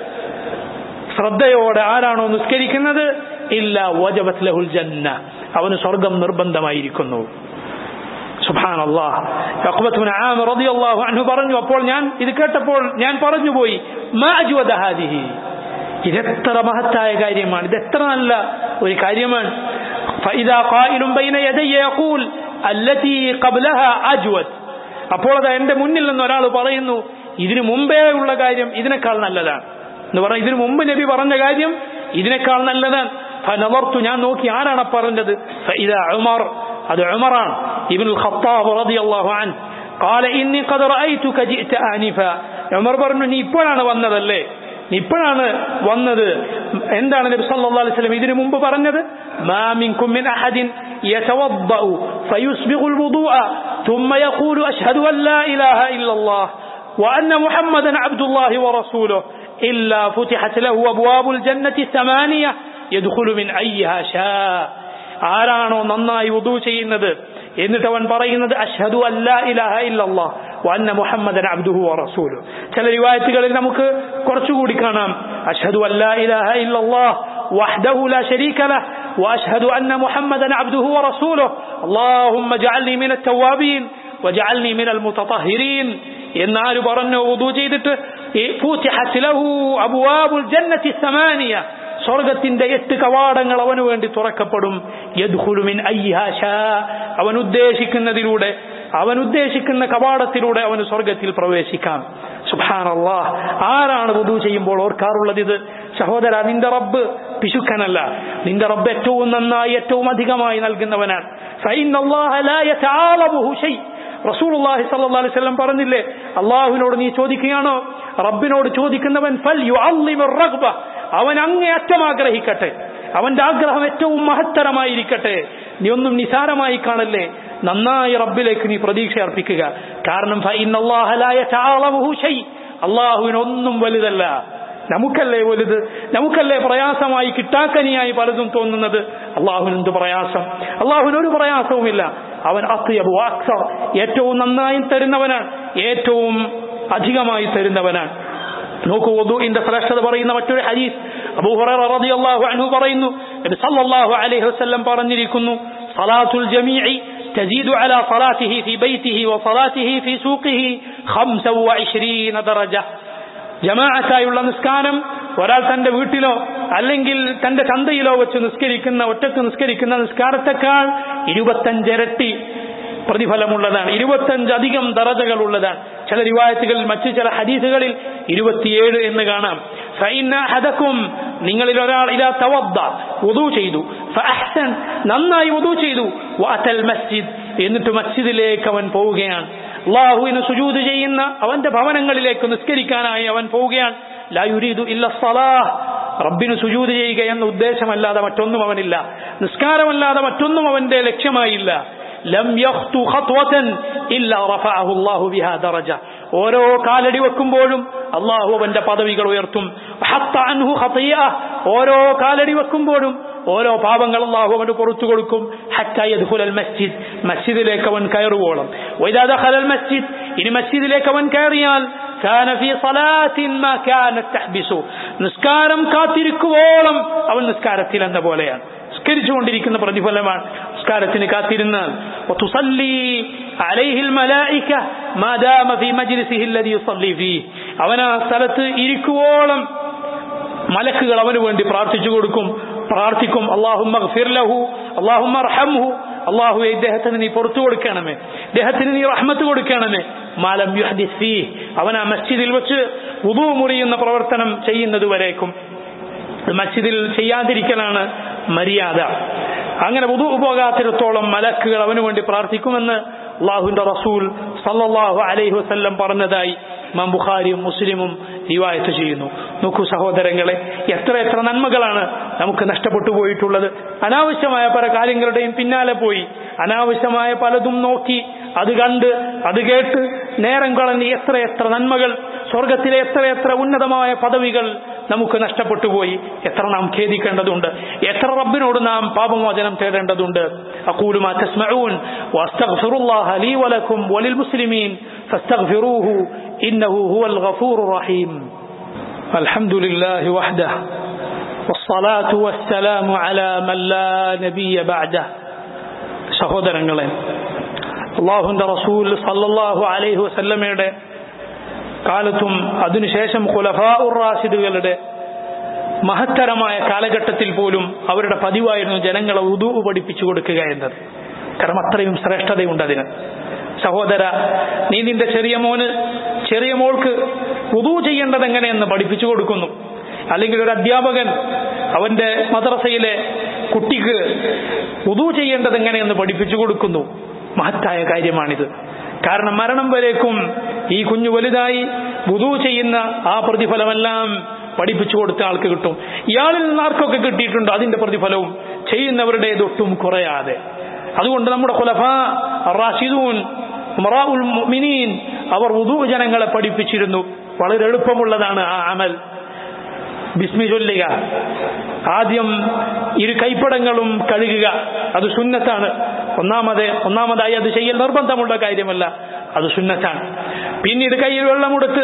ശ്രദ്ധയോടെ ആരാണോ നിസ്കരിക്കുന്നത് ഇല്ല വജബത് ലഹുൽ ജന്ന അവന് സ്വർഗം നിർബന്ധമായിരിക്കുന്നു സുബാൻ അള്ളാഹ് അൻഹു പറഞ്ഞു അപ്പോൾ ഞാൻ ഇത് കേട്ടപ്പോൾ ഞാൻ പറഞ്ഞു പോയി മാജുവദഹാദിഹി ഇതെത്ര മഹത്തായ കാര്യമാണ് ഇതെത്ര നല്ല ഒരു കാര്യമാണ് فإذا قائل بين يدي يقول التي قبلها أجود അപ്പോൾ അത് എന്റെ മുന്നിൽ നിന്ന് ഒരാൾ പറയുന്നു ഇതിനു മുമ്പേ ഉള്ള കാര്യം ഇതിനേക്കാൾ നല്ലതാണ് എന്ന് പറഞ്ഞാൽ ഇതിനു മുമ്പ് നബി പറഞ്ഞ കാര്യം ഇതിനേക്കാൾ നല്ലതാണ് ഫനവർtu ഞാൻ നോക്കി ആരാണ് പറഞ്ഞത് فإذا عمر അത് ഉമറാണ് ഇബ്നുൽ ഖത്താബ് റളിയല്ലാഹു അൻഹു قال إني قد رأيتك جئت آنفا ഉമർ പറഞ്ഞു നീ ഇപ്പോഴാണ് വന്നതല്ലേ നീ ഇപ്പോഴാണ് വന്നത് എന്താണ് നബി സല്ലല്ലാഹു അലൈഹി വസല്ലം ഇതിനു മുമ്പ് പറഞ്ഞത് മാ മിൻകും മിൻ അഹദിൻ يتوضأ فيسبغ الوضوء ثم يقول أشهد أن لا إله إلا الله وأن محمدا عبد الله ورسوله إلا فتحت له أبواب الجنة الثمانية يدخل من أيها شاء ആരാണോ നന്നായി ഉദു ചെയ്യുന്നത് എന്നിട്ട് അവൻ പറയുന്നത് അഷ്ഹദു അല്ലാ ഇലാഹ ഇല്ലല്ലാഹ് വഅന്ന മുഹമ്മദൻ അബ്ദുഹു വറസൂലു ചില റിവായത്തുകളിൽ നമുക്ക് കുറച്ചുകൂടി കാണാം അഷ്ഹദു അല്ലാ ഇലാഹ ഇല്ലല്ലാഹ് വഹ്ദഹു ലാ ശരീക ലഹ് واشهد ان محمدا عبده ورسوله اللهم اجعلني من التوابين واجعلني من المتطهرين എന്നാല് പറഞ്ഞു വുദു ചെയ്തിട്ട് ഫൂത്തിഹത് ലഹു അബ്വാബുൽ ജന്നത്തി സമാനിയ സ്വർഗത്തിന്റെ എട്ട് കവാടങ്ങൾ അവന് വേണ്ടി തുറക്കപ്പെടും യദ്ഖുലു മിൻ അയ്യിഹാ ശാ. അവൻ ഉദ്ദേശിക്കുന്നതിലൂടെ അവൻ ഉദ്ദേശിക്കുന്ന കവാടത്തിലൂടെ അവന് സ്വർഗത്തിൽ പ്രവേശിക്കാം സുബാനല്ലാ ആരാണ് വുദു ചെയ്യുമ്പോൾ ഓർക്കാറുള്ളത് ഇത് സഹോദര നിന്റെ റബ്ബ് പിശുക്കനല്ല നിന്റെ റബ്ബ് ഏറ്റവും നന്നായി ഏറ്റവും അധികമായി നൽകുന്നവനാണ് ഫൈനല്ലാഹ ലാ യതആലമുഹു ശൈ റസൂലുള്ളാഹി സ്വല്ലല്ലാഹു അലൈഹി വസല്ലം പറഞ്ഞില്ലേ അള്ളാഹുവിനോട് നീ ചോദിക്കുകയാണോ റബ്ബിനോട് ചോദിക്കുന്നവൻ ഫൽ യുഅല്ലിമു റഗ്ബ അവൻ അങ്ങേയറ്റം ആഗ്രഹിക്കട്ടെ അവന്റെ ആഗ്രഹം ഏറ്റവും മഹത്തരമായിരിക്കട്ടെ നീ ഒന്നും നിസാരമായി കാണല്ലേ നന്നായി റബ്ബിലേക്ക് നീ പ്രതീക്ഷ അർപ്പിക്കുക കാരണം ഫഇന്നല്ലാഹ ലാ യതആലമുഹു ശൈ അള്ളാഹുവിനൊന്നും വലുതല്ല നമുക്കല്ലേ വലുത് നമുക്കല്ലേ പ്രയാസമായി കിട്ടാക്കനിയായി പലതും തോന്നുന്നത് അള്ളാഹുവിന് എന്ത് പ്രയാസം അള്ളാഹുവിന് ഒരു പ്രയാസവുമില്ല അവൻ അത്യബു അക്സർ ഏറ്റവും നന്നായി തരുന്നവനാണ് ഏറ്റവും അധികമായി തരുന്നവനാണ് നോക്കൂ വധുവിന്റെ ശ്രേഷ്ഠത പറയുന്ന മറ്റൊരു ഹദീസ് അബൂ ഹുറൈറ റളിയല്ലാഹു അൻഹു പറയുന്നു നബി സല്ലല്ലാഹു അലൈഹി വസല്ലം പറഞ്ഞിരിക്കുന്നു സലാത്തുൽ ജമീഇ تزيد على صلاته في بيته وصلاته في سوقه 25 درجة ജമാഅത്തായുള്ള നിസ്കാരം ഒരാൾ തന്റെ വീട്ടിലോ അല്ലെങ്കിൽ തന്റെ ചന്തയിലോ വെച്ച് നിസ്കരിക്കുന്ന ഒറ്റക്ക് നിസ്കരിക്കുന്ന നിസ്കാരത്തെക്കാൾ ഇരുപത്തഞ്ചിരട്ടി പ്രതിഫലമുള്ളതാണ് ഇരുപത്തഞ്ച് അധികം ദറജകൾ ഉള്ളതാണ് ചില റിവായത്തുകളിൽ മറ്റു ചില ഹദീസുകളിൽ ഇരുപത്തിയേഴ് എന്ന് കാണാം ഫൈന ഹദക്കും നിങ്ങളിൽ ഒരാൾ ഇതാ തവദ്ദ വുദു ചെയ്തു ഫഅഹ്സൻ നന്നായി വുദു ചെയ്തു വഅതൽ മസ്ജിദ് എന്നിട്ട് മസ്ജിദിലേക്ക് അവൻ പോവുകയാണ് അള്ളാഹുവിന് സുജൂത് ചെയ്യുന്ന അവന്റെ ഭവനങ്ങളിലേക്ക് നിസ്കരിക്കാനായി അവൻ പോവുകയാണ് ലാ യുരീദു ഇല്ല സലാഹ് റബ്ബിന് സുജൂത് ചെയ്യുക എന്ന ഉദ്ദേശമല്ലാതെ മറ്റൊന്നും അവനില്ല നിസ്കാരമല്ലാതെ മറ്റൊന്നും അവന്റെ ലക്ഷ്യമായില്ല ലം യഖ്തു ഖത്വതൻ ഇല്ലാ റഫഅഹു അല്ലാഹു ബിഹാ ദറജ ഓരോ കാലടി വെക്കുമ്പോഴും അള്ളാഹു അവന്റെ പദവികൾ ഉയർത്തും ഹത്ത അൻഹു ഖതിയ ഓരോ കാലടി വെക്കുമ്പോഴും ഓരോ പാപങ്ങൾ അള്ളാഹു അവന് പുറത്തു കൊടുക്കും ഹറ്റായൽ മസ്ജിദ് മസ്ജിദിലേക്ക് അവൻ കയറുവോളം വൈദാദൽ മസ്ജിദ് ഇനി മസ്ജിദിലേക്ക് അവൻ കയറിയാൽ كان في صلاة ما كانت تحبسه നിസ്കാരം കാത്തിരിക്കുവോളം അവൻ നിസ്കാരത്തിൽ എന്ന പോലെയാണ് നിസ്കരിച്ചുകൊണ്ടിരിക്കുന്ന പ്രതിഫലമാണ് നിസ്കാരത്തിന് കാത്തിരുന്നാൽ وتصلي عليه الملائكة ما دام في مجلسه الذي يصلي فيه അവൻ ആ സ്ഥലത്ത് ഇരിക്കുവോളം മലക്കുകൾ അവന് വേണ്ടി പ്രാർത്ഥിച്ചു കൊടുക്കും പ്രാർത്ഥിക്കും അള്ളാഹുമ്മ ഫിർലഹു അള്ളാഹുമ്മ റഹംഹു അള്ളാഹു ഇദ്ദേഹത്തിന് നീ പുറത്തു കൊടുക്കണമേ ഇദ്ദേഹത്തിന് നീ റഹ്മത്ത് കൊടുക്കണമേ മാലം യുഹദിസ് അവൻ ആ മസ്ജിദിൽ വെച്ച് ഉദു മുറിയുന്ന പ്രവർത്തനം ചെയ്യുന്നത് വരേക്കും മസ്ജിദിൽ ചെയ്യാതിരിക്കലാണ് മര്യാദ അങ്ങനെ ഉദു പോകാത്തിടത്തോളം മലക്കുകൾ അവന് വേണ്ടി പ്രാർത്ഥിക്കുമെന്ന് അള്ളാഹുവിന്റെ റസൂൽ സല്ലല്ലാഹു അലൈഹി വസല്ലം പറഞ്ഞതായി ഇമാം ബുഖാരിയും മുസ്ലിമും റിവായത്ത് ചെയ്യുന്നു നോക്കൂ സഹോദരങ്ങളെ എത്ര എത്ര നന്മകളാണ് നമുക്ക് നഷ്ടപ്പെട്ടു പോയിട്ടുള്ളത് അനാവശ്യമായ പല കാര്യങ്ങളുടെയും പിന്നാലെ പോയി അനാവശ്യമായ പലതും നോക്കി അത് കണ്ട് അത് കേട്ട് നേരം കളഞ്ഞ് എത്ര എത്ര നന്മകൾ സ്വർഗത്തിലെ എത്ര എത്ര ഉന്നതമായ പദവികൾ നമുക്ക് നഷ്ടപ്പെട്ടു പോയി എത്ര നാം ഖേദിക്കേണ്ടതുണ്ട് എത്ര റബ്ബിനോട് നാം പാപമോചനം തേടേണ്ടതുണ്ട് അഖൂലു മാ തസ്മഊൻ വഅസ്തഗ്ഫിറുല്ലാഹ ലീ വലക്കും വലിൽ മുസ്ലിമീൻ ഫاستغفروه إنه هو الغفور الرحيم الحمد لله وحده والصلاة والسلام على من لا نبي بعده സഹോദരങ്ങളെ അള്ളാഹുന്റെ റസൂൽ സല്ലല്ലാഹു അലൈഹി വസല്ലമയുടെ കാലത്തും അതിനുശേഷം ഖുലഫാ ഉർ റാഷിദുകളുടെ മഹത്തരമായ കാലഘട്ടത്തിൽ പോലും അവരുടെ പതിവായിരുന്നു ജനങ്ങളെ ഉദു പഠിപ്പിച്ചു കൊടുക്കുക എന്നത് കാരണം അത്രയും ശ്രേഷ്ഠതയുണ്ട് അതിന് സഹോദര നീ നിന്റെ ചെറിയ മോന് ചെറിയ മോൾക്ക് ഉദു ചെയ്യേണ്ടത് എങ്ങനെയെന്ന് പഠിപ്പിച്ചു കൊടുക്കുന്നു അല്ലെങ്കിൽ ഒരു അധ്യാപകൻ അവന്റെ മദ്രസയിലെ കുട്ടിക്ക് ഉദു ചെയ്യേണ്ടത് എങ്ങനെയെന്ന് പഠിപ്പിച്ചു കൊടുക്കുന്നു മഹത്തായ കാര്യമാണിത് കാരണം മരണം വരേക്കും ഈ കുഞ്ഞു വലുതായി വുതു ചെയ്യുന്ന ആ പ്രതിഫലമെല്ലാം പഠിപ്പിച്ചു കൊടുത്ത ആൾക്ക് കിട്ടും ഇയാളിൽ നിന്ന് ആർക്കൊക്കെ കിട്ടിയിട്ടുണ്ടോ അതിന്റെ പ്രതിഫലവും ചെയ്യുന്നവരുടെ ഒട്ടും കുറയാതെ അതുകൊണ്ട് നമ്മുടെ ഖുലഫ റാഷിദൂൻ മറാഉൽ മുഅ്മിനീൻ അവർ വുദു ജനങ്ങളെ പഠിപ്പിച്ചിരുന്നു വളരെ എളുപ്പമുള്ളതാണ് ആ അമൽ ബിസ്മി ചൊല്ലുക ആദ്യം ഇരു കൈപ്പടങ്ങളും കഴുകുക അത് സുന്നത്താണ് ഒന്നാമത് ഒന്നാമതായി അത് ചെയ്യൽ നിർബന്ധമുള്ള കാര്യമല്ല അത് സുന്നത്താണ് പിന്നീട് കയ്യിൽ വെള്ളമെടുത്ത്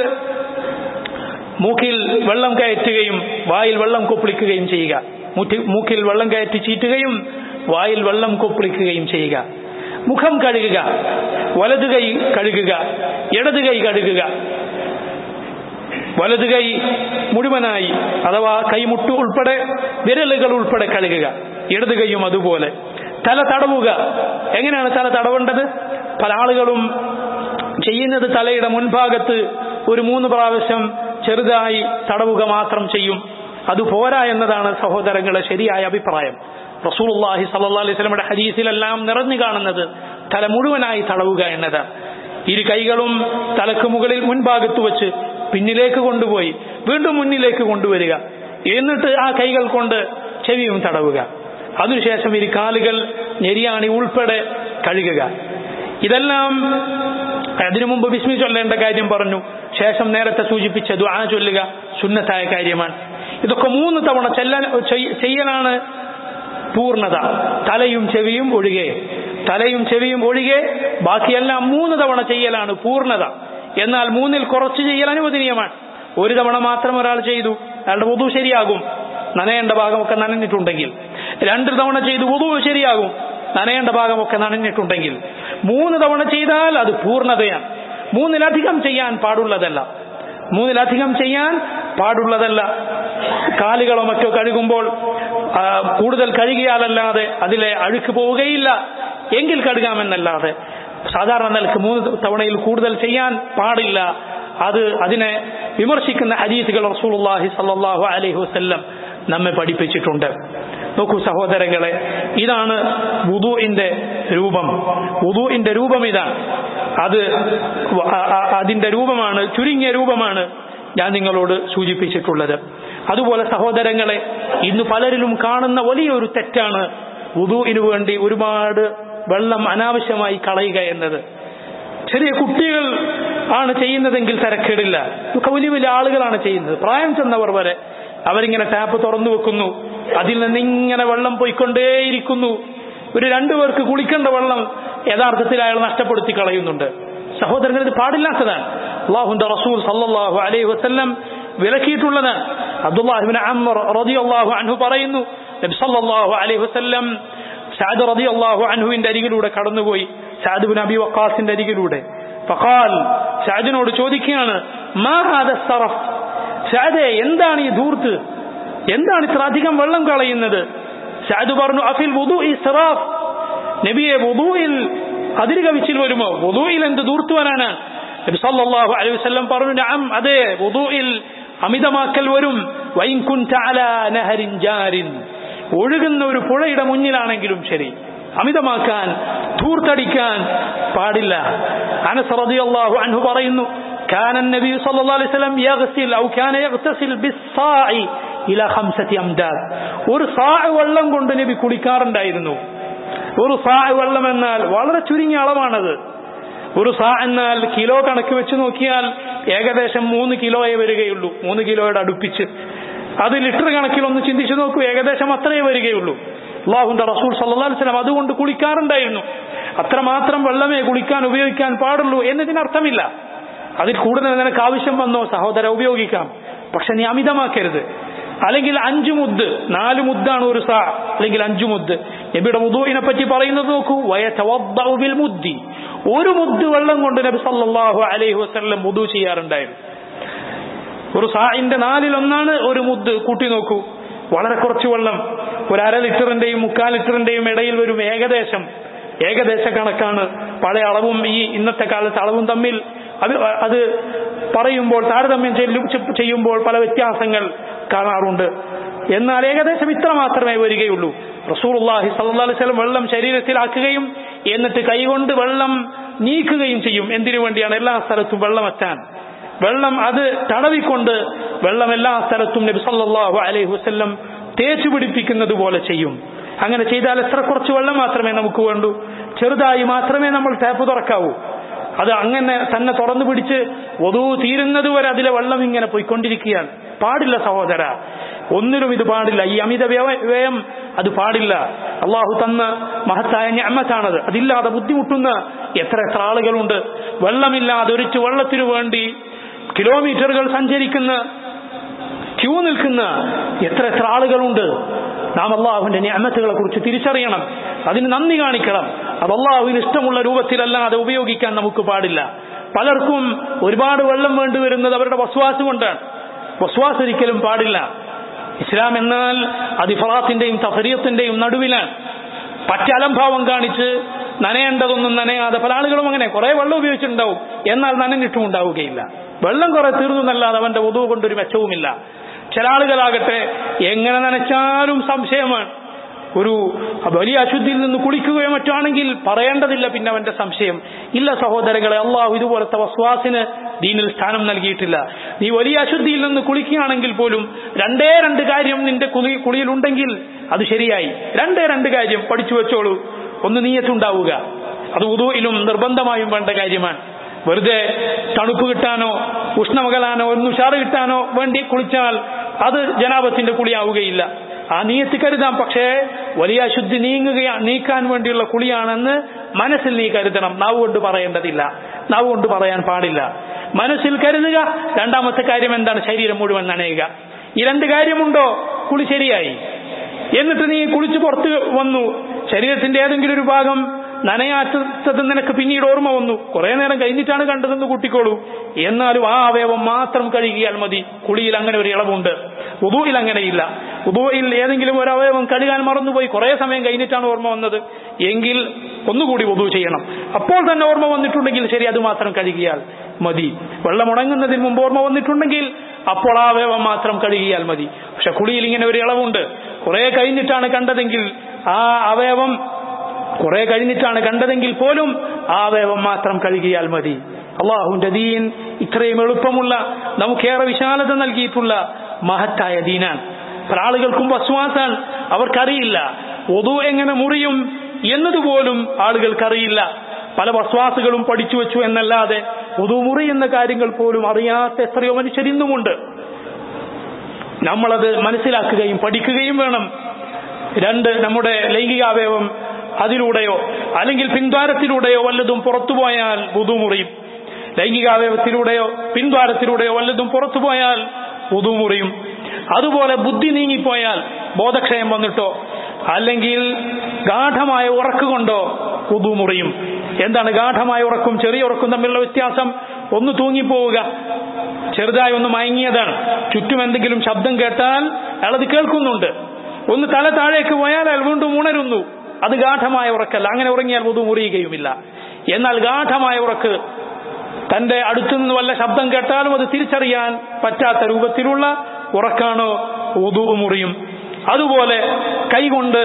മൂക്കിൽ വെള്ളം കയറ്റുകയും വായിൽ വെള്ളം കൊപ്പിളിക്കുകയും ചെയ്യുക മൂക്കിൽ വെള്ളം കയറ്റി ചീറ്റുകയും വായിൽ വെള്ളം കൊപ്പിളിക്കുകയും ചെയ്യുക മുഖം കഴുകുക വലതു കൈ കഴുകുക ഇടതു കൈ കഴുകുക വലത് കൈ മുഴുവനായി അഥവാ കൈമുട്ട് ഉൾപ്പെടെ വിരലുകൾ ഉൾപ്പെടെ കഴുകുക ഇടത് കൈയും അതുപോലെ തല തടവുക എങ്ങനെയാണ് തല തടവേണ്ടത് പല ആളുകളും ചെയ്യുന്നത് തലയുടെ മുൻഭാഗത്ത് ഒരു മൂന്ന് പ്രാവശ്യം ചെറുതായി തടവുക മാത്രം ചെയ്യും അത് പോരാ എന്നതാണ് സഹോദരങ്ങളെ ശരിയായ അഭിപ്രായം റസൂലുള്ളാഹി സല്ലല്ലാഹു അലൈഹി വസല്ലമയുടെ ഹദീസിലെല്ലാം നിറഞ്ഞു കാണുന്നത് തല മുഴുവനായി തടവുക എന്നതാണ് ഇരു കൈകളും തലക്ക് മുകളിൽ മുൻഭാഗത്ത് വെച്ച് പിന്നിലേക്ക് കൊണ്ടുപോയി വീണ്ടും മുന്നിലേക്ക് കൊണ്ടുവരിക എന്നിട്ട് ആ കൈകൾ കൊണ്ട് ചെവിയും തടവുക അതിനുശേഷം ഇരു കാലുകൾ ഞെരിയാണി ഉൾപ്പെടെ കഴുകുക ഇതെല്ലാം അതിനു മുമ്പ് വിസ്മി ചൊല്ലേണ്ട കാര്യം പറഞ്ഞു ശേഷം നേരത്തെ സൂചിപ്പിച്ച ദുആ ചൊല്ലുക സുന്നത്തായ കാര്യമാണ് ഇതൊക്കെ മൂന്ന് തവണ ചെല്ലാൻ ചെയ്യലാണ് പൂർണ്ണത തലയും ചെവിയും ഒഴികെ തലയും ചെവിയും ഒഴികെ ബാക്കിയെല്ലാം മൂന്ന് തവണ ചെയ്യലാണ് പൂർണ്ണത എന്നാൽ മൂന്നിൽ കുറച്ച് ചെയ്യൽ അനുവദനീയമാണ് ഒരു തവണ മാത്രം ഒരാൾ ചെയ്തു അയാളുടെ വധു ശരിയാകും നനയേണ്ട ഭാഗമൊക്കെ നനഞ്ഞിട്ടുണ്ടെങ്കിൽ രണ്ട് തവണ ചെയ്തു വധു ശരിയാകും നനയേണ്ട ഭാഗമൊക്കെ നനഞ്ഞിട്ടുണ്ടെങ്കിൽ മൂന്ന് തവണ ചെയ്താൽ അത് പൂർണ്ണതയാണ് മൂന്നിലധികം ചെയ്യാൻ പാടുള്ളതല്ല മൂന്നിലധികം ചെയ്യാൻ പാടുള്ളതല്ല കാലുകളോ മറ്റോ കഴുകുമ്പോൾ കൂടുതൽ കഴുകിയാലല്ലാതെ അതിലെ അഴുക്ക് പോവുകയില്ല എങ്കിൽ കഴുകാമെന്നല്ലാതെ സാധാരണ നിലക്ക് മൂന്ന് തവണയിൽ കൂടുതൽ ചെയ്യാൻ പാടില്ല അത് അതിനെ വിമർശിക്കുന്ന ഹദീസുകൾ റസൂലുള്ളാഹി സല്ലല്ലാഹു അലൈഹി വസല്ലം നമ്മെ പഠിപ്പിച്ചിട്ടുണ്ട് നോക്കൂ സഹോദരങ്ങളെ ഇതാണ് വുദുഇന്റെ രൂപം വുദുഇന്റെ രൂപം ഇതാണ് അത് അതിന്റെ രൂപമാണ് ചുരുങ്ങിയ രൂപമാണ് ഞാൻ നിങ്ങളോട് സൂചിപ്പിച്ചിട്ടുള്ളത് അതുപോലെ സഹോദരങ്ങളെ ഇന്ന് പലരിലും കാണുന്ന വലിയൊരു തെറ്റാണ് വുദുവിനു വേണ്ടി ഒരുപാട് വെള്ളം അനാവശ്യമായി കളയുക എന്നത് ചെറിയ കുട്ടികൾ ആണ് ചെയ്യുന്നതെങ്കിൽ തിരക്കേടില്ല ഇതൊക്കെ വലിയ വലിയ ആളുകളാണ് ചെയ്യുന്നത് പ്രായം ചെന്നവർ വരെ അവരിങ്ങനെ ടാപ്പ് തുറന്നു വെക്കുന്നു അതിൽ നിന്ന് ഇങ്ങനെ വെള്ളം പോയിക്കൊണ്ടേയിരിക്കുന്നു ഒരു രണ്ടുപേർക്ക് കുളിക്കേണ്ട വെള്ളം യഥാർത്ഥത്തിൽ അയാൾ നഷ്ടപ്പെടുത്തി കളയുന്നുണ്ട് സഹോദരങ്ങൾ ഇത് പാടില്ലാത്തതാണ് അള്ളാഹുന്റെ റസൂൽ സല്ലല്ലാഹു അലൈഹി വസല്ലം വിലക്കിയിട്ടുള്ളതാണ് അബ്ദുല്ലാഹിബിൻ അമ്മർ റളിയല്ലാഹു അൻഹു പറയുന്നു നബി സല്ലല്ലാഹു അലൈഹി വസല്ലം സഅദ് റളിയല്ലാഹു അൻഹുവിന്റെ അരികിലൂടെ കടന്നുപോയി സഅദ് ബിൻ അബി വഖാസിന്റെ അരികിലൂടെ ഫഖാൽ സഅദിനോട് ചോദിക്കുകയാണ് മാ ഹാദ സറഫ് സഅദേ എന്താണ് ഈ ധൂർത്ത് എന്താണ് ഇത്ര അധികം വെള്ളം കളയുന്നത് സഅദ് പറഞ്ഞു അഫിൽ വുദു ഇസ്റാഫ് നബിയെ വുദുയിൽ അതിര് കവിച്ചിൽ വരുമോ വുദുയിൽ എന്ത് ധൂർത്ത് വരാനാണ് നബി സല്ലല്ലാഹു അലൈഹി വസല്ലം പറഞ്ഞു നഅം അതെ വുദുയിൽ അമിതമാക്കൽ വരും വൈൻ കുൻത അലാ നഹരിൻ ജാരിൻ ഒഴുകുന്ന ഒരു പുഴയുടെ മുന്നിലാണെങ്കിലും ശരി അമിതമാക്കാൻ ധൂർത്തടിക്കാൻ പാടില്ല അനസ് റളിയല്ലാഹു അൻഹു പറയുന്നു كان النبي صلى الله عليه وسلم يغسل أو كان يغتسل بالصاع إلى خمسة أمداد ഒരു സാ വെള്ളം കൊണ്ട് നബി കുളിക്കാറുണ്ടായിരുന്നു ഒരു സാ വെള്ളം എന്നാൽ വളരെ ചുരുങ്ങിയ അളവാണത് ഒരു സാ എന്നാൽ കിലോ കണക്ക് വെച്ച് നോക്കിയാൽ ഏകദേശം മൂന്ന് കിലോയെ വരികയുള്ളൂ മൂന്ന് കിലോയുടെ അടുപ്പിച്ച് അത് ലിറ്റർ കണക്കിൽ ഒന്ന് ചിന്തിച്ചു നോക്കൂ ഏകദേശം അത്രയേ വരികയുള്ളൂ അള്ളാഹുന്റെ റസൂൽ സല്ലല്ലാഹു അലൈഹി വസല്ലം അതുകൊണ്ട് കുളിക്കാറുണ്ടായിരുന്നു അത്രമാത്രം വെള്ളമേ കുളിക്കാൻ ഉപയോഗിക്കാൻ പാടുള്ളൂ എന്നതിനർത്ഥമില്ല അതിൽ കൂടുതൽ നിനക്ക് ആവശ്യം വന്നോ സഹോദര ഉപയോഗിക്കാം പക്ഷെ നീ അമിതമാക്കരുത് അല്ലെങ്കിൽ അഞ്ചു മുദ്ദ് നാല് മുദ്ദാണ് ഒരു സാ അല്ലെങ്കിൽ അഞ്ചു മുദ്ദ് നബിയുടെ മുദുവിനെ പറ്റി പറയുന്നത് നോക്കൂ വയൽ മുദ്ദി ഒരു മുദ്ദ് വെള്ളം കൊണ്ട് നബി സല്ലല്ലാഹു അലൈഹി വസല്ലം മുദു ചെയ്യാറുണ്ടായിരുന്നു ഒരു സായിന്റെ നാലിലൊന്നാണ് ഒരു മുദ്ദ് കൂട്ടി നോക്കൂ വളരെ കുറച്ച് വെള്ളം ഒരു അര ലിറ്ററിന്റെയും മുക്കാൽ ലിറ്ററിന്റെയും ഇടയിൽ വരും ഏകദേശം ഏകദേശ കണക്കാണ് പഴയ അളവും ഈ ഇന്നത്തെ കാലത്തെ അളവും തമ്മിൽ അത് അത് പറയുമ്പോൾ താരതമ്യം ചെയ്യുമ്പോൾ പല വ്യത്യാസങ്ങൾ കാണാറുണ്ട് എന്നാൽ ഏകദേശം ഇത്ര മാത്രമേ വരികയുള്ളൂ റസൂർഹി സല്ലി വസല്ലം വെള്ളം ശരീരത്തിലാക്കുകയും എന്നിട്ട് കൈകൊണ്ട് വെള്ളം നീക്കുകയും ചെയ്യും എന്തിനു വേണ്ടിയാണ് എല്ലാ സ്ഥലത്തും വെള്ളം എത്താൻ വെള്ളം അത് തടവിക്കൊണ്ട് വെള്ളം എല്ലാ സ്ഥലത്തും നബി സല്ലല്ലാഹു അലൈഹി വസല്ലം തേച്ചു പിടിപ്പിക്കുന്നത് പോലെ ചെയ്യും അങ്ങനെ ചെയ്താൽ എത്ര കുറച്ച് വെള്ളം മാത്രമേ നമുക്ക് വേണ്ടൂ ചെറുതായി മാത്രമേ നമ്മൾ ടാപ്പ് തുറക്കാവൂ അത് അങ്ങനെ തന്നെ തുറന്നു പിടിച്ച് വധു തീരുന്നത് വരെ അതിലെ വെള്ളം ഇങ്ങനെ പോയിക്കൊണ്ടിരിക്കുകയാണ് പാടില്ല സഹോദര ഒന്നിനും ഇത് പാടില്ല ഈ അമിത വ്യയം അത് പാടില്ല അള്ളാഹു തന്ന മഹത്തായ ഞാമത്താണത് അതില്ലാതെ ബുദ്ധിമുട്ടുന്ന എത്ര എത്ര ആളുകളുണ്ട് വെള്ളമില്ലാതെ ഒരിച്ചു വെള്ളത്തിനു വേണ്ടി കിലോമീറ്ററുകൾ സഞ്ചരിക്കുന്ന ക്യൂ നിൽക്കുന്ന എത്ര എത്ര ആളുകളുണ്ട് നാം അള്ളാഹുവിന്റെ ഞാമത്തുകളെ കുറിച്ച് തിരിച്ചറിയണം അതിന് നന്ദി കാണിക്കണം അത് അള്ളാഹുവിന് ഇഷ്ടമുള്ള രൂപത്തിലല്ലാതെ ഉപയോഗിക്കാൻ നമുക്ക് പാടില്ല പലർക്കും ഒരുപാട് വെള്ളം വേണ്ടി വരുന്നത് അവരുടെ വസ്വാസ് കൊണ്ടാണ് വസ്വാസ് ഒരിക്കലും പാടില്ല ഇസ്ലാം എന്നാൽ അത് ഇഫറാത്തിന്റെയും തഫരീയത്തിന്റെയും നടുവിലാണ് പറ്റലംഭാവം കാണിച്ച് നനയേണ്ടതൊന്നും നനയാതെ പല ആളുകളും അങ്ങനെ കുറെ വെള്ളം ഉപയോഗിച്ചിട്ടുണ്ടാവും എന്നാൽ നനഞ്ഞിട്ടും ഉണ്ടാവുകയില്ല വെള്ളം കുറെ തീർന്നു എന്നല്ലാതെ അവന്റെ ഉദവ് കൊണ്ടൊരു മെച്ചവുമില്ല ചില ആളുകളാകട്ടെ എങ്ങനെ നനച്ചാലും സംശയമാണ് ഒരു വലിയ അശുദ്ധിയിൽ നിന്ന് കുളിക്കുകയോ മറ്റാണെങ്കിൽ പറയേണ്ടതില്ല പിന്നെ അവന്റെ സംശയം ഇല്ല സഹോദരങ്ങളെ അള്ളാഹു ഇതുപോലത്തെ വസ്വാസിന് ദീനിൽ സ്ഥാനം നൽകിയിട്ടില്ല നീ വലിയ അശുദ്ധിയിൽ നിന്ന് കുളിക്കുകയാണെങ്കിൽ പോലും രണ്ടേ രണ്ട് കാര്യം നിന്റെ കുളി കുളിയിലുണ്ടെങ്കിൽ അത് ശരിയായി രണ്ടേ രണ്ട് കാര്യം പഠിച്ചു വെച്ചോളൂ ഒന്ന് നീയത്തുണ്ടാവുക അത് ഉദുയിലും നിർബന്ധമായും വേണ്ട കാര്യമാണ് വെറുതെ തണുപ്പ് കിട്ടാനോ ഉഷ്ണമകലാനോ ഒന്ന് ഉഷാറ് കിട്ടാനോ വേണ്ടി കുളിച്ചാൽ അത് ജനാപത്തിന്റെ കുളിയാവുകയില്ല ആ നീയത്ത് കരുതാം പക്ഷേ വലിയ അശുദ്ധി നീങ്ങുക നീക്കാൻ വേണ്ടിയുള്ള കുളിയാണെന്ന് മനസ്സിൽ നീ കരുതണം നാവ് കൊണ്ട് പറയേണ്ടതില്ല നാവ് കൊണ്ട് പറയാൻ പാടില്ല മനസ്സിൽ കരുതുക രണ്ടാമത്തെ കാര്യം എന്താണ് ശരീരം മുഴുവൻ നനയുക ഈ രണ്ട് കാര്യമുണ്ടോ കുളി ശരിയായി എന്നിട്ട് നീ കുളിച്ച് പുറത്ത് വന്നു ശരീരത്തിന്റെ ഏതെങ്കിലും ഒരു ഭാഗം നനയാറ്റത് നിനക്ക് പിന്നീട് ഓർമ്മ വന്നു കുറെ നേരം കഴിഞ്ഞിട്ടാണ് കണ്ടതെന്ന് കൂട്ടിക്കോളൂ എന്നാലും ആ അവയവം മാത്രം കഴുകിയാൽ മതി കുളിയിൽ അങ്ങനെ ഒരു ഇളവുണ്ട് ഉദുവിൽ അങ്ങനെയില്ല ഉദുവിൽ ഏതെങ്കിലും ഒരു അവയവം കഴുകാൻ മറന്നുപോയി കുറെ സമയം കഴിഞ്ഞിട്ടാണ് ഓർമ്മ വന്നത് എങ്കിൽ ഒന്നുകൂടി ഉദു ചെയ്യണം അപ്പോൾ തന്നെ ഓർമ്മ വന്നിട്ടുണ്ടെങ്കിൽ ശരി അത് മാത്രം കഴുകിയാൽ മതി വെള്ളം ഉണങ്ങുന്നതിന് മുമ്പ് ഓർമ്മ വന്നിട്ടുണ്ടെങ്കിൽ അപ്പോൾ ആ അവയവം മാത്രം കഴുകിയാൽ മതി പക്ഷെ കുളിയിൽ ഇങ്ങനെ ഒരു ഇളവുണ്ട് കുറെ കഴിഞ്ഞിട്ടാണ് കണ്ടതെങ്കിൽ ആ അവയവം കുറെ കഴിഞ്ഞിട്ടാണ് കണ്ടതെങ്കിൽ പോലും ആ അവയവം മാത്രം കഴുകിയാൽ മതി അള്ളാഹുവിന്റെ ദീൻ ഇത്രയും എളുപ്പമുള്ള നമുക്കേറെ വിശാലത നൽകിയിട്ടുള്ള മഹത്തായ ദീനാണ് പല ആളുകൾക്കും വസ്വാസാണ് അവർക്കറിയില്ല ഒതു എങ്ങനെ മുറിയും എന്നതുപോലും ആളുകൾക്കറിയില്ല പല വസ്വാസുകളും പഠിച്ചു വെച്ചു എന്നല്ലാതെ ഒതു മുറിയുന്ന കാര്യങ്ങൾ പോലും അറിയാത്ത എത്രയോ മനുഷ്യരിന്നുമുണ്ട് നമ്മളത് മനസ്സിലാക്കുകയും പഠിക്കുകയും വേണം രണ്ട് നമ്മുടെ ലൈംഗികാവയവം അതിലൂടെയോ അല്ലെങ്കിൽ പിൻദ്വാരത്തിലൂടെയോ വല്ലതും പുറത്തുപോയാൽ മുറിയും ലൈംഗികാവയവത്തിലൂടെയോ പിൻദ്വാരത്തിലൂടെയോ വല്ലതും പുറത്തുപോയാൽ മുറിയും അതുപോലെ ബുദ്ധി നീങ്ങിപ്പോയാൽ ബോധക്ഷയം വന്നിട്ടോ അല്ലെങ്കിൽ ഗാഠമായ ഉറക്കുകൊണ്ടോ മുറിയും എന്താണ് ഗാഠമായ ഉറക്കും ചെറിയ ഉറക്കും തമ്മിലുള്ള വ്യത്യാസം ഒന്ന് തൂങ്ങിപ്പോവുക ചെറുതായി ഒന്ന് മയങ്ങിയതാണ് ചുറ്റും എന്തെങ്കിലും ശബ്ദം കേട്ടാൽ അയാളത് കേൾക്കുന്നുണ്ട് ഒന്ന് തല താഴേക്ക് പോയാൽ അയാൾ വീണ്ടും ഉണരുന്നു അത് ഗാഠമായ ഉറക്കല്ല അങ്ങനെ ഉറങ്ങിയാൽ മുതു മുറിയുകയുമില്ല എന്നാൽ ഗാഠമായ ഉറക്ക് തന്റെ അടുത്തുനിന്ന് വല്ല ശബ്ദം കേട്ടാലും അത് തിരിച്ചറിയാൻ പറ്റാത്ത രൂപത്തിലുള്ള ഉറക്കാണോ ഉതു മുറിയും അതുപോലെ കൈകൊണ്ട്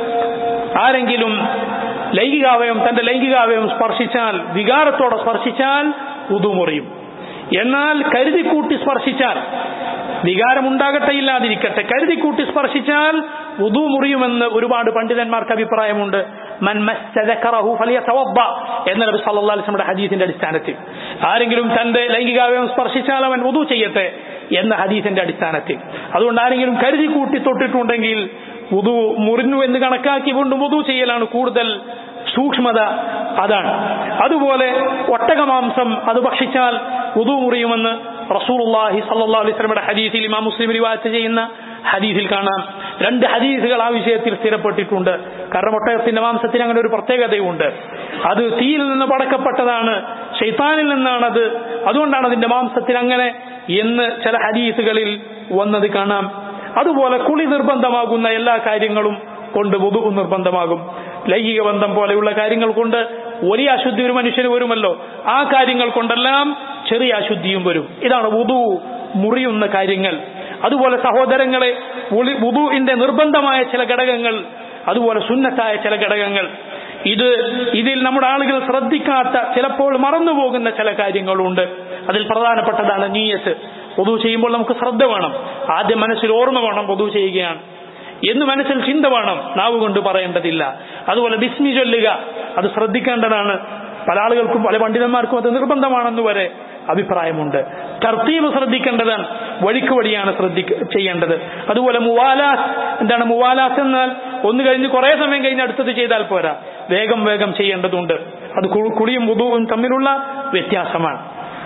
ആരെങ്കിലും ലൈംഗികാവയം തന്റെ ലൈംഗികാവയം സ്പർശിച്ചാൽ വികാരത്തോടെ സ്പർശിച്ചാൽ ഉതു മുറിയും എന്നാൽ കരുതിക്കൂട്ടി സ്പർശിച്ചാൽ വികാരമുണ്ടാകട്ടെ ഇല്ലാതിരിക്കട്ടെ കരുതിക്കൂട്ടി സ്പർശിച്ചാൽ ഉദു മുറിയുമെന്ന് ഒരുപാട് പണ്ഡിതന്മാർക്ക് അഭിപ്രായമുണ്ട് മൻ മസ്തദക്കറഹു ഫലിയതവദ്ദ എന്ന നബി സല്ലല്ലാഹു അലൈഹി വസല്ലമയുടെ ഹദീസിന്റെ അടിസ്ഥാനത്തിൽ ആരെങ്കിലും തന്റെ ലൈംഗികാവയം സ്പർശിച്ചാൽ അവൻ ഉദു ചെയ്യട്ടെ എന്ന ഹദീസിന്റെ അടിസ്ഥാനത്തിൽ അതുകൊണ്ട് ആരെങ്കിലും കരുതി കൂട്ടി തൊട്ടിട്ടുണ്ടെങ്കിൽ ഉദു മുറിഞ്ഞു എന്ന് കണക്കാക്കി വീണ്ടും ഉദു ചെയ്യലാണ് കൂടുതൽ സൂക്ഷ്മത അതാണ് അതുപോലെ ഒട്ടകമാംസം അത് ഭക്ഷിച്ചാൽ ഉദു മുറിയുമെന്ന് റസൂലുള്ളാഹി സല്ലല്ലാഹു അലൈഹി വസല്ലമയുടെ ഹദീസിൽ ഇമാം മുസ്ലിം റിവായത്ത് ചെയ്യുന്ന ഹദീസിൽ കാണാം രണ്ട് ഹദീസുകൾ ആ വിഷയത്തിൽ സ്ഥിരപ്പെട്ടിട്ടുണ്ട് കാരണം ഒട്ടകത്തിന്റെ മാംസത്തിന് അങ്ങനെ ഒരു പ്രത്യേകതയുണ്ട് അത് തീയിൽ നിന്ന് പടക്കപ്പെട്ടതാണ് ഷെയ്ത്താനിൽ നിന്നാണ് അത് അതുകൊണ്ടാണ് അതിന്റെ മാംസത്തിന് അങ്ങനെ എന്ന് ചില ഹദീസുകളിൽ വന്നത് കാണാം അതുപോലെ കുളി നിർബന്ധമാകുന്ന എല്ലാ കാര്യങ്ങളും കൊണ്ട് വുതു നിർബന്ധമാകും ലൈംഗിക ബന്ധം പോലെയുള്ള കാര്യങ്ങൾ കൊണ്ട് വലിയ അശുദ്ധി ഒരു മനുഷ്യന് വരുമല്ലോ ആ കാര്യങ്ങൾ കൊണ്ടെല്ലാം ചെറിയ അശുദ്ധിയും വരും ഇതാണ് വുതു മുറിയുന്ന കാര്യങ്ങൾ അതുപോലെ സഹോദരങ്ങളെ വുതുവിന്റെ നിർബന്ധമായ ചില ഘടകങ്ങൾ അതുപോലെ സുന്നത്തായ ചില ഘടകങ്ങൾ ഇത് ഇതിൽ നമ്മുടെ ആളുകൾ ശ്രദ്ധിക്കാത്ത ചിലപ്പോൾ മറന്നുപോകുന്ന ചില കാര്യങ്ങളുണ്ട് അതിൽ പ്രധാനപ്പെട്ടതാണ് നീയത്ത് പൊതു ചെയ്യുമ്പോൾ നമുക്ക് ശ്രദ്ധ വേണം ആദ്യം മനസ്സിൽ ഓർമ്മ വേണം പൊതു ചെയ്യുകയാണ് എന്ന് മനസ്സിൽ ചിന്ത വേണം നാവ് കൊണ്ട് പറയേണ്ടതില്ല അതുപോലെ ബിസ്മി ചൊല്ലുക അത് ശ്രദ്ധിക്കേണ്ടതാണ് പല ആളുകൾക്കും പല പണ്ഡിതന്മാർക്കും അത് നിർബന്ധമാണെന്ന് വരെ അഭിപ്രായമുണ്ട് തർത്തീവ് ശ്രദ്ധിക്കേണ്ടതാണ് വഴിക്ക് വഴിയാണ് ശ്രദ്ധിക്ക ചെയ്യേണ്ടത് അതുപോലെ മുവാലാസ് എന്താണ് മുവാലാസ് എന്നാൽ ഒന്ന് കഴിഞ്ഞ് കുറെ സമയം കഴിഞ്ഞ് അടുത്തത് ചെയ്താൽ പോരാ വേഗം വേഗം ചെയ്യേണ്ടതുണ്ട് അത് കുളിയും മുതുവും തമ്മിലുള്ള വ്യത്യാസമാണ്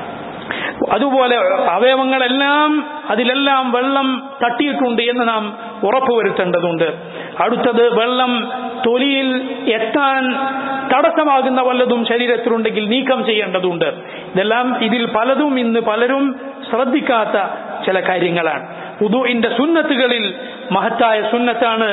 അതുപോലെ അവയവങ്ങളെല്ലാം അതിലെല്ലാം വെള്ളം തട്ടിയിട്ടുണ്ട് എന്ന് നാം ഉറപ്പുവരുത്തേണ്ടതുണ്ട് അടുത്തത് വെള്ളം തൊലിയിൽ എത്താൻ തടസ്സമാകുന്ന വല്ലതും ശരീരത്തിലുണ്ടെങ്കിൽ നീക്കം ചെയ്യേണ്ടതുണ്ട് ഇതെല്ലാം ഇതിൽ പലതും ഇന്ന് പലരും ശ്രദ്ധിക്കാത്ത ചില കാര്യങ്ങളാണ് ഉദുഇന്റെ സുന്നത്തുകളിൽ മഹത്തായ സുന്നത്താണ്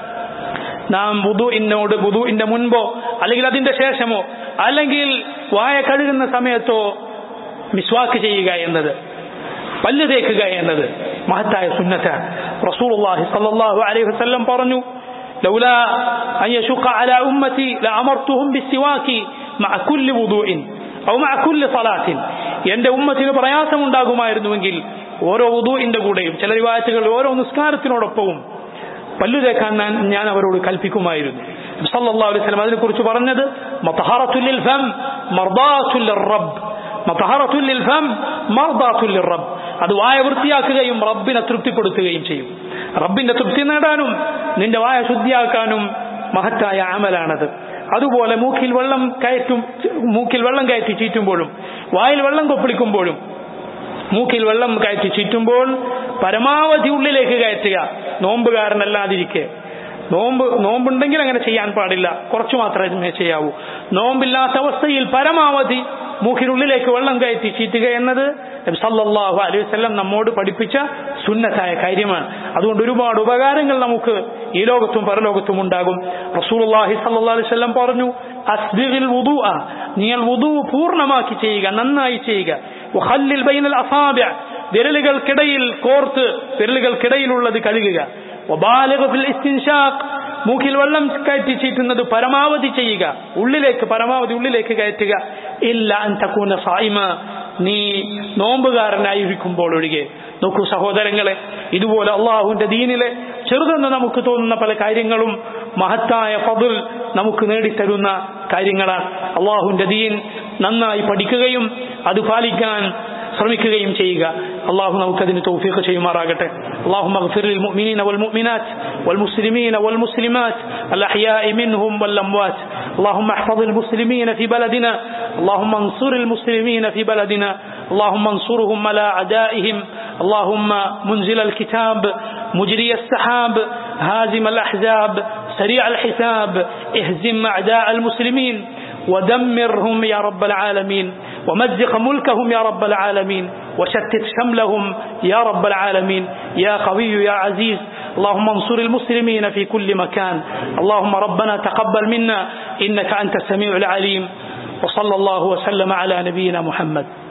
നാം വുദുഇന്നോട് വുദുഇന്റെ മുൻപോ അല്ലെങ്കിൽ അതിന്റെ ശേഷമോ അല്ലെങ്കിൽ വായ കഴുകുന്ന സമയത്തോ മിസ്വാക്ക് ചെയ്യുക എന്നത് പല്ല് തേക്കുക എന്നത് മഹത്തായ സുന്നത്താണ് റസൂലുള്ളാഹി സ്വല്ലല്ലാഹു അലൈഹി വസല്ലം പറഞ്ഞു لولا أن يشق على أمتي لأمرتهم بالسواك مع كل وضوء أو مع كل صلاة എന്റെ ഉമ്മത്തിന് പ്രയാസമുണ്ടാകുമായിരുന്നുവെങ്കിൽ ഓരോ വുദുവിന്റെ കൂടെയും ചില റിവായത്തുകൾ ഓരോ നിസ്കാരത്തിനോടൊപ്പവും പല്ലു തേക്കാൻ ഞാൻ ഞാൻ അവരോട് കൽപ്പിക്കുമായിരുന്നു സല്ലല്ലാഹു അലൈഹി വസല്ലം അതിനെക്കുറിച്ച് പറഞ്ഞത് മതഹറത്തുൽ ലിൽ ഫം മർദാത്തുൽ റബ്ബ് മതഹറത്തുൽ ലിൽ ഫം മർദാത്തുൽ റബ്ബ് അത് വായ വൃത്തിയാക്കുകയും റബ്ബിനെ തൃപ്തിപ്പെടുത്തുകയും ചെയ്യും റബ്ബിന്റെ തൃപ്തി നേടാനും നിന്റെ വായ ശുദ്ധിയാക്കാനും മഹത്തായ അമലാണത് അതുപോലെ മൂക്കിൽ വെള്ളം കയറ്റും മൂക്കിൽ വെള്ളം കയറ്റി ചീറ്റുമ്പോഴും വായിൽ വെള്ളം കൊപ്പിളിക്കുമ്പോഴും മൂക്കിൽ വെള്ളം കയറ്റി ചീറ്റുമ്പോൾ പരമാവധി ഉള്ളിലേക്ക് കയറ്റുക നോമ്പുകാരനല്ലാതിരിക്കെ നോമ്പ് നോമ്പുണ്ടെങ്കിൽ അങ്ങനെ ചെയ്യാൻ പാടില്ല കുറച്ചു മാത്രമേ ചെയ്യാവൂ നോമ്പില്ലാത്ത അവസ്ഥയിൽ പരമാവധി മൂക്കിനുള്ളിലേക്ക് വെള്ളം കയറ്റി ചീറ്റുക എന്നത് സല്ലല്ലാഹു അലൈഹി വസല്ലം നമ്മോട് പഠിപ്പിച്ച സുന്നത്തായ കാര്യമാണ് അതുകൊണ്ട് ഒരുപാട് ഉപകാരങ്ങൾ നമുക്ക് ഈ ലോകത്തും പരലോകത്തും ഉണ്ടാകും റസൂലുള്ളാഹി സല്ലല്ലാഹു അലൈഹി വസല്ലം പറഞ്ഞു അസ്ബിഗിൽ വുദൂഅ നിങ്ങൾ വുദൂ പൂർണ്ണമാക്കി ചെയ്യുക നന്നായി ചെയ്യുക വഖല്ലിൽ ബൈനൽ അസാബിഅ വിരലുകൾക്കിടയിൽ കോർത്ത് വിരലുകൾക്കിടയിലുള്ളത് കഴുകുക വബാലിഗ ഫിൽ ഇസ്തിൻഷാഖ് മൂക്കിൽ വെള്ളം കയറ്റി ചീറ്റുന്നത് പരമാവധി ചെയ്യുക ഉള്ളിലേക്ക് പരമാവധി ഉള്ളിലേക്ക് കയറ്റുക ഇല്ല അന്തക്കൂന സായിമ നീ നോമ്പുകാരനായിരിക്കുമ്പോൾ ഒഴികെ നോക്കൂ സഹോദരങ്ങളെ ഇതുപോലെ അള്ളാഹുവിന്റെ ദീനിലെ ചെറുതെന്ന് നമുക്ക് തോന്നുന്ന പല കാര്യങ്ങളും മഹത്തായ ഫതുൽ നമുക്ക് നേടിത്തരുന്ന കാര്യങ്ങളാണ് അള്ളാഹുവിന്റെ ദീൻ നന്നായി പഠിക്കുകയും അത് പാലിക്കാൻ ശ്രമിക്കുകയും ചെയ്യുക അള്ളാഹു നമുക്കതിന് തൗഫീഖ് ചെയ്യുമാറാകട്ടെ اللهم اغفر للمؤمنين والمؤمنات والمسلمين والمسلمات الأحياء منهم والأموات اللهم احفظ المسلمين في بلدنا اللهم انصر المسلمين في بلدنا اللهم انصرهم على أعدائهم اللهم منزل الكتاب مجري السحاب هازم الأحزاب سريع الحساب اهزم أعداء المسلمين ودمرهم يا رب العالمين ومزق ملكهم يا رب العالمين وشتت شملهم يا رب العالمين يا قوي يا عزيز اللهم انصر المسلمين في كل مكان اللهم ربنا تقبل منا إنك أنت السميع العليم وصلى الله وسلم على نبينا محمد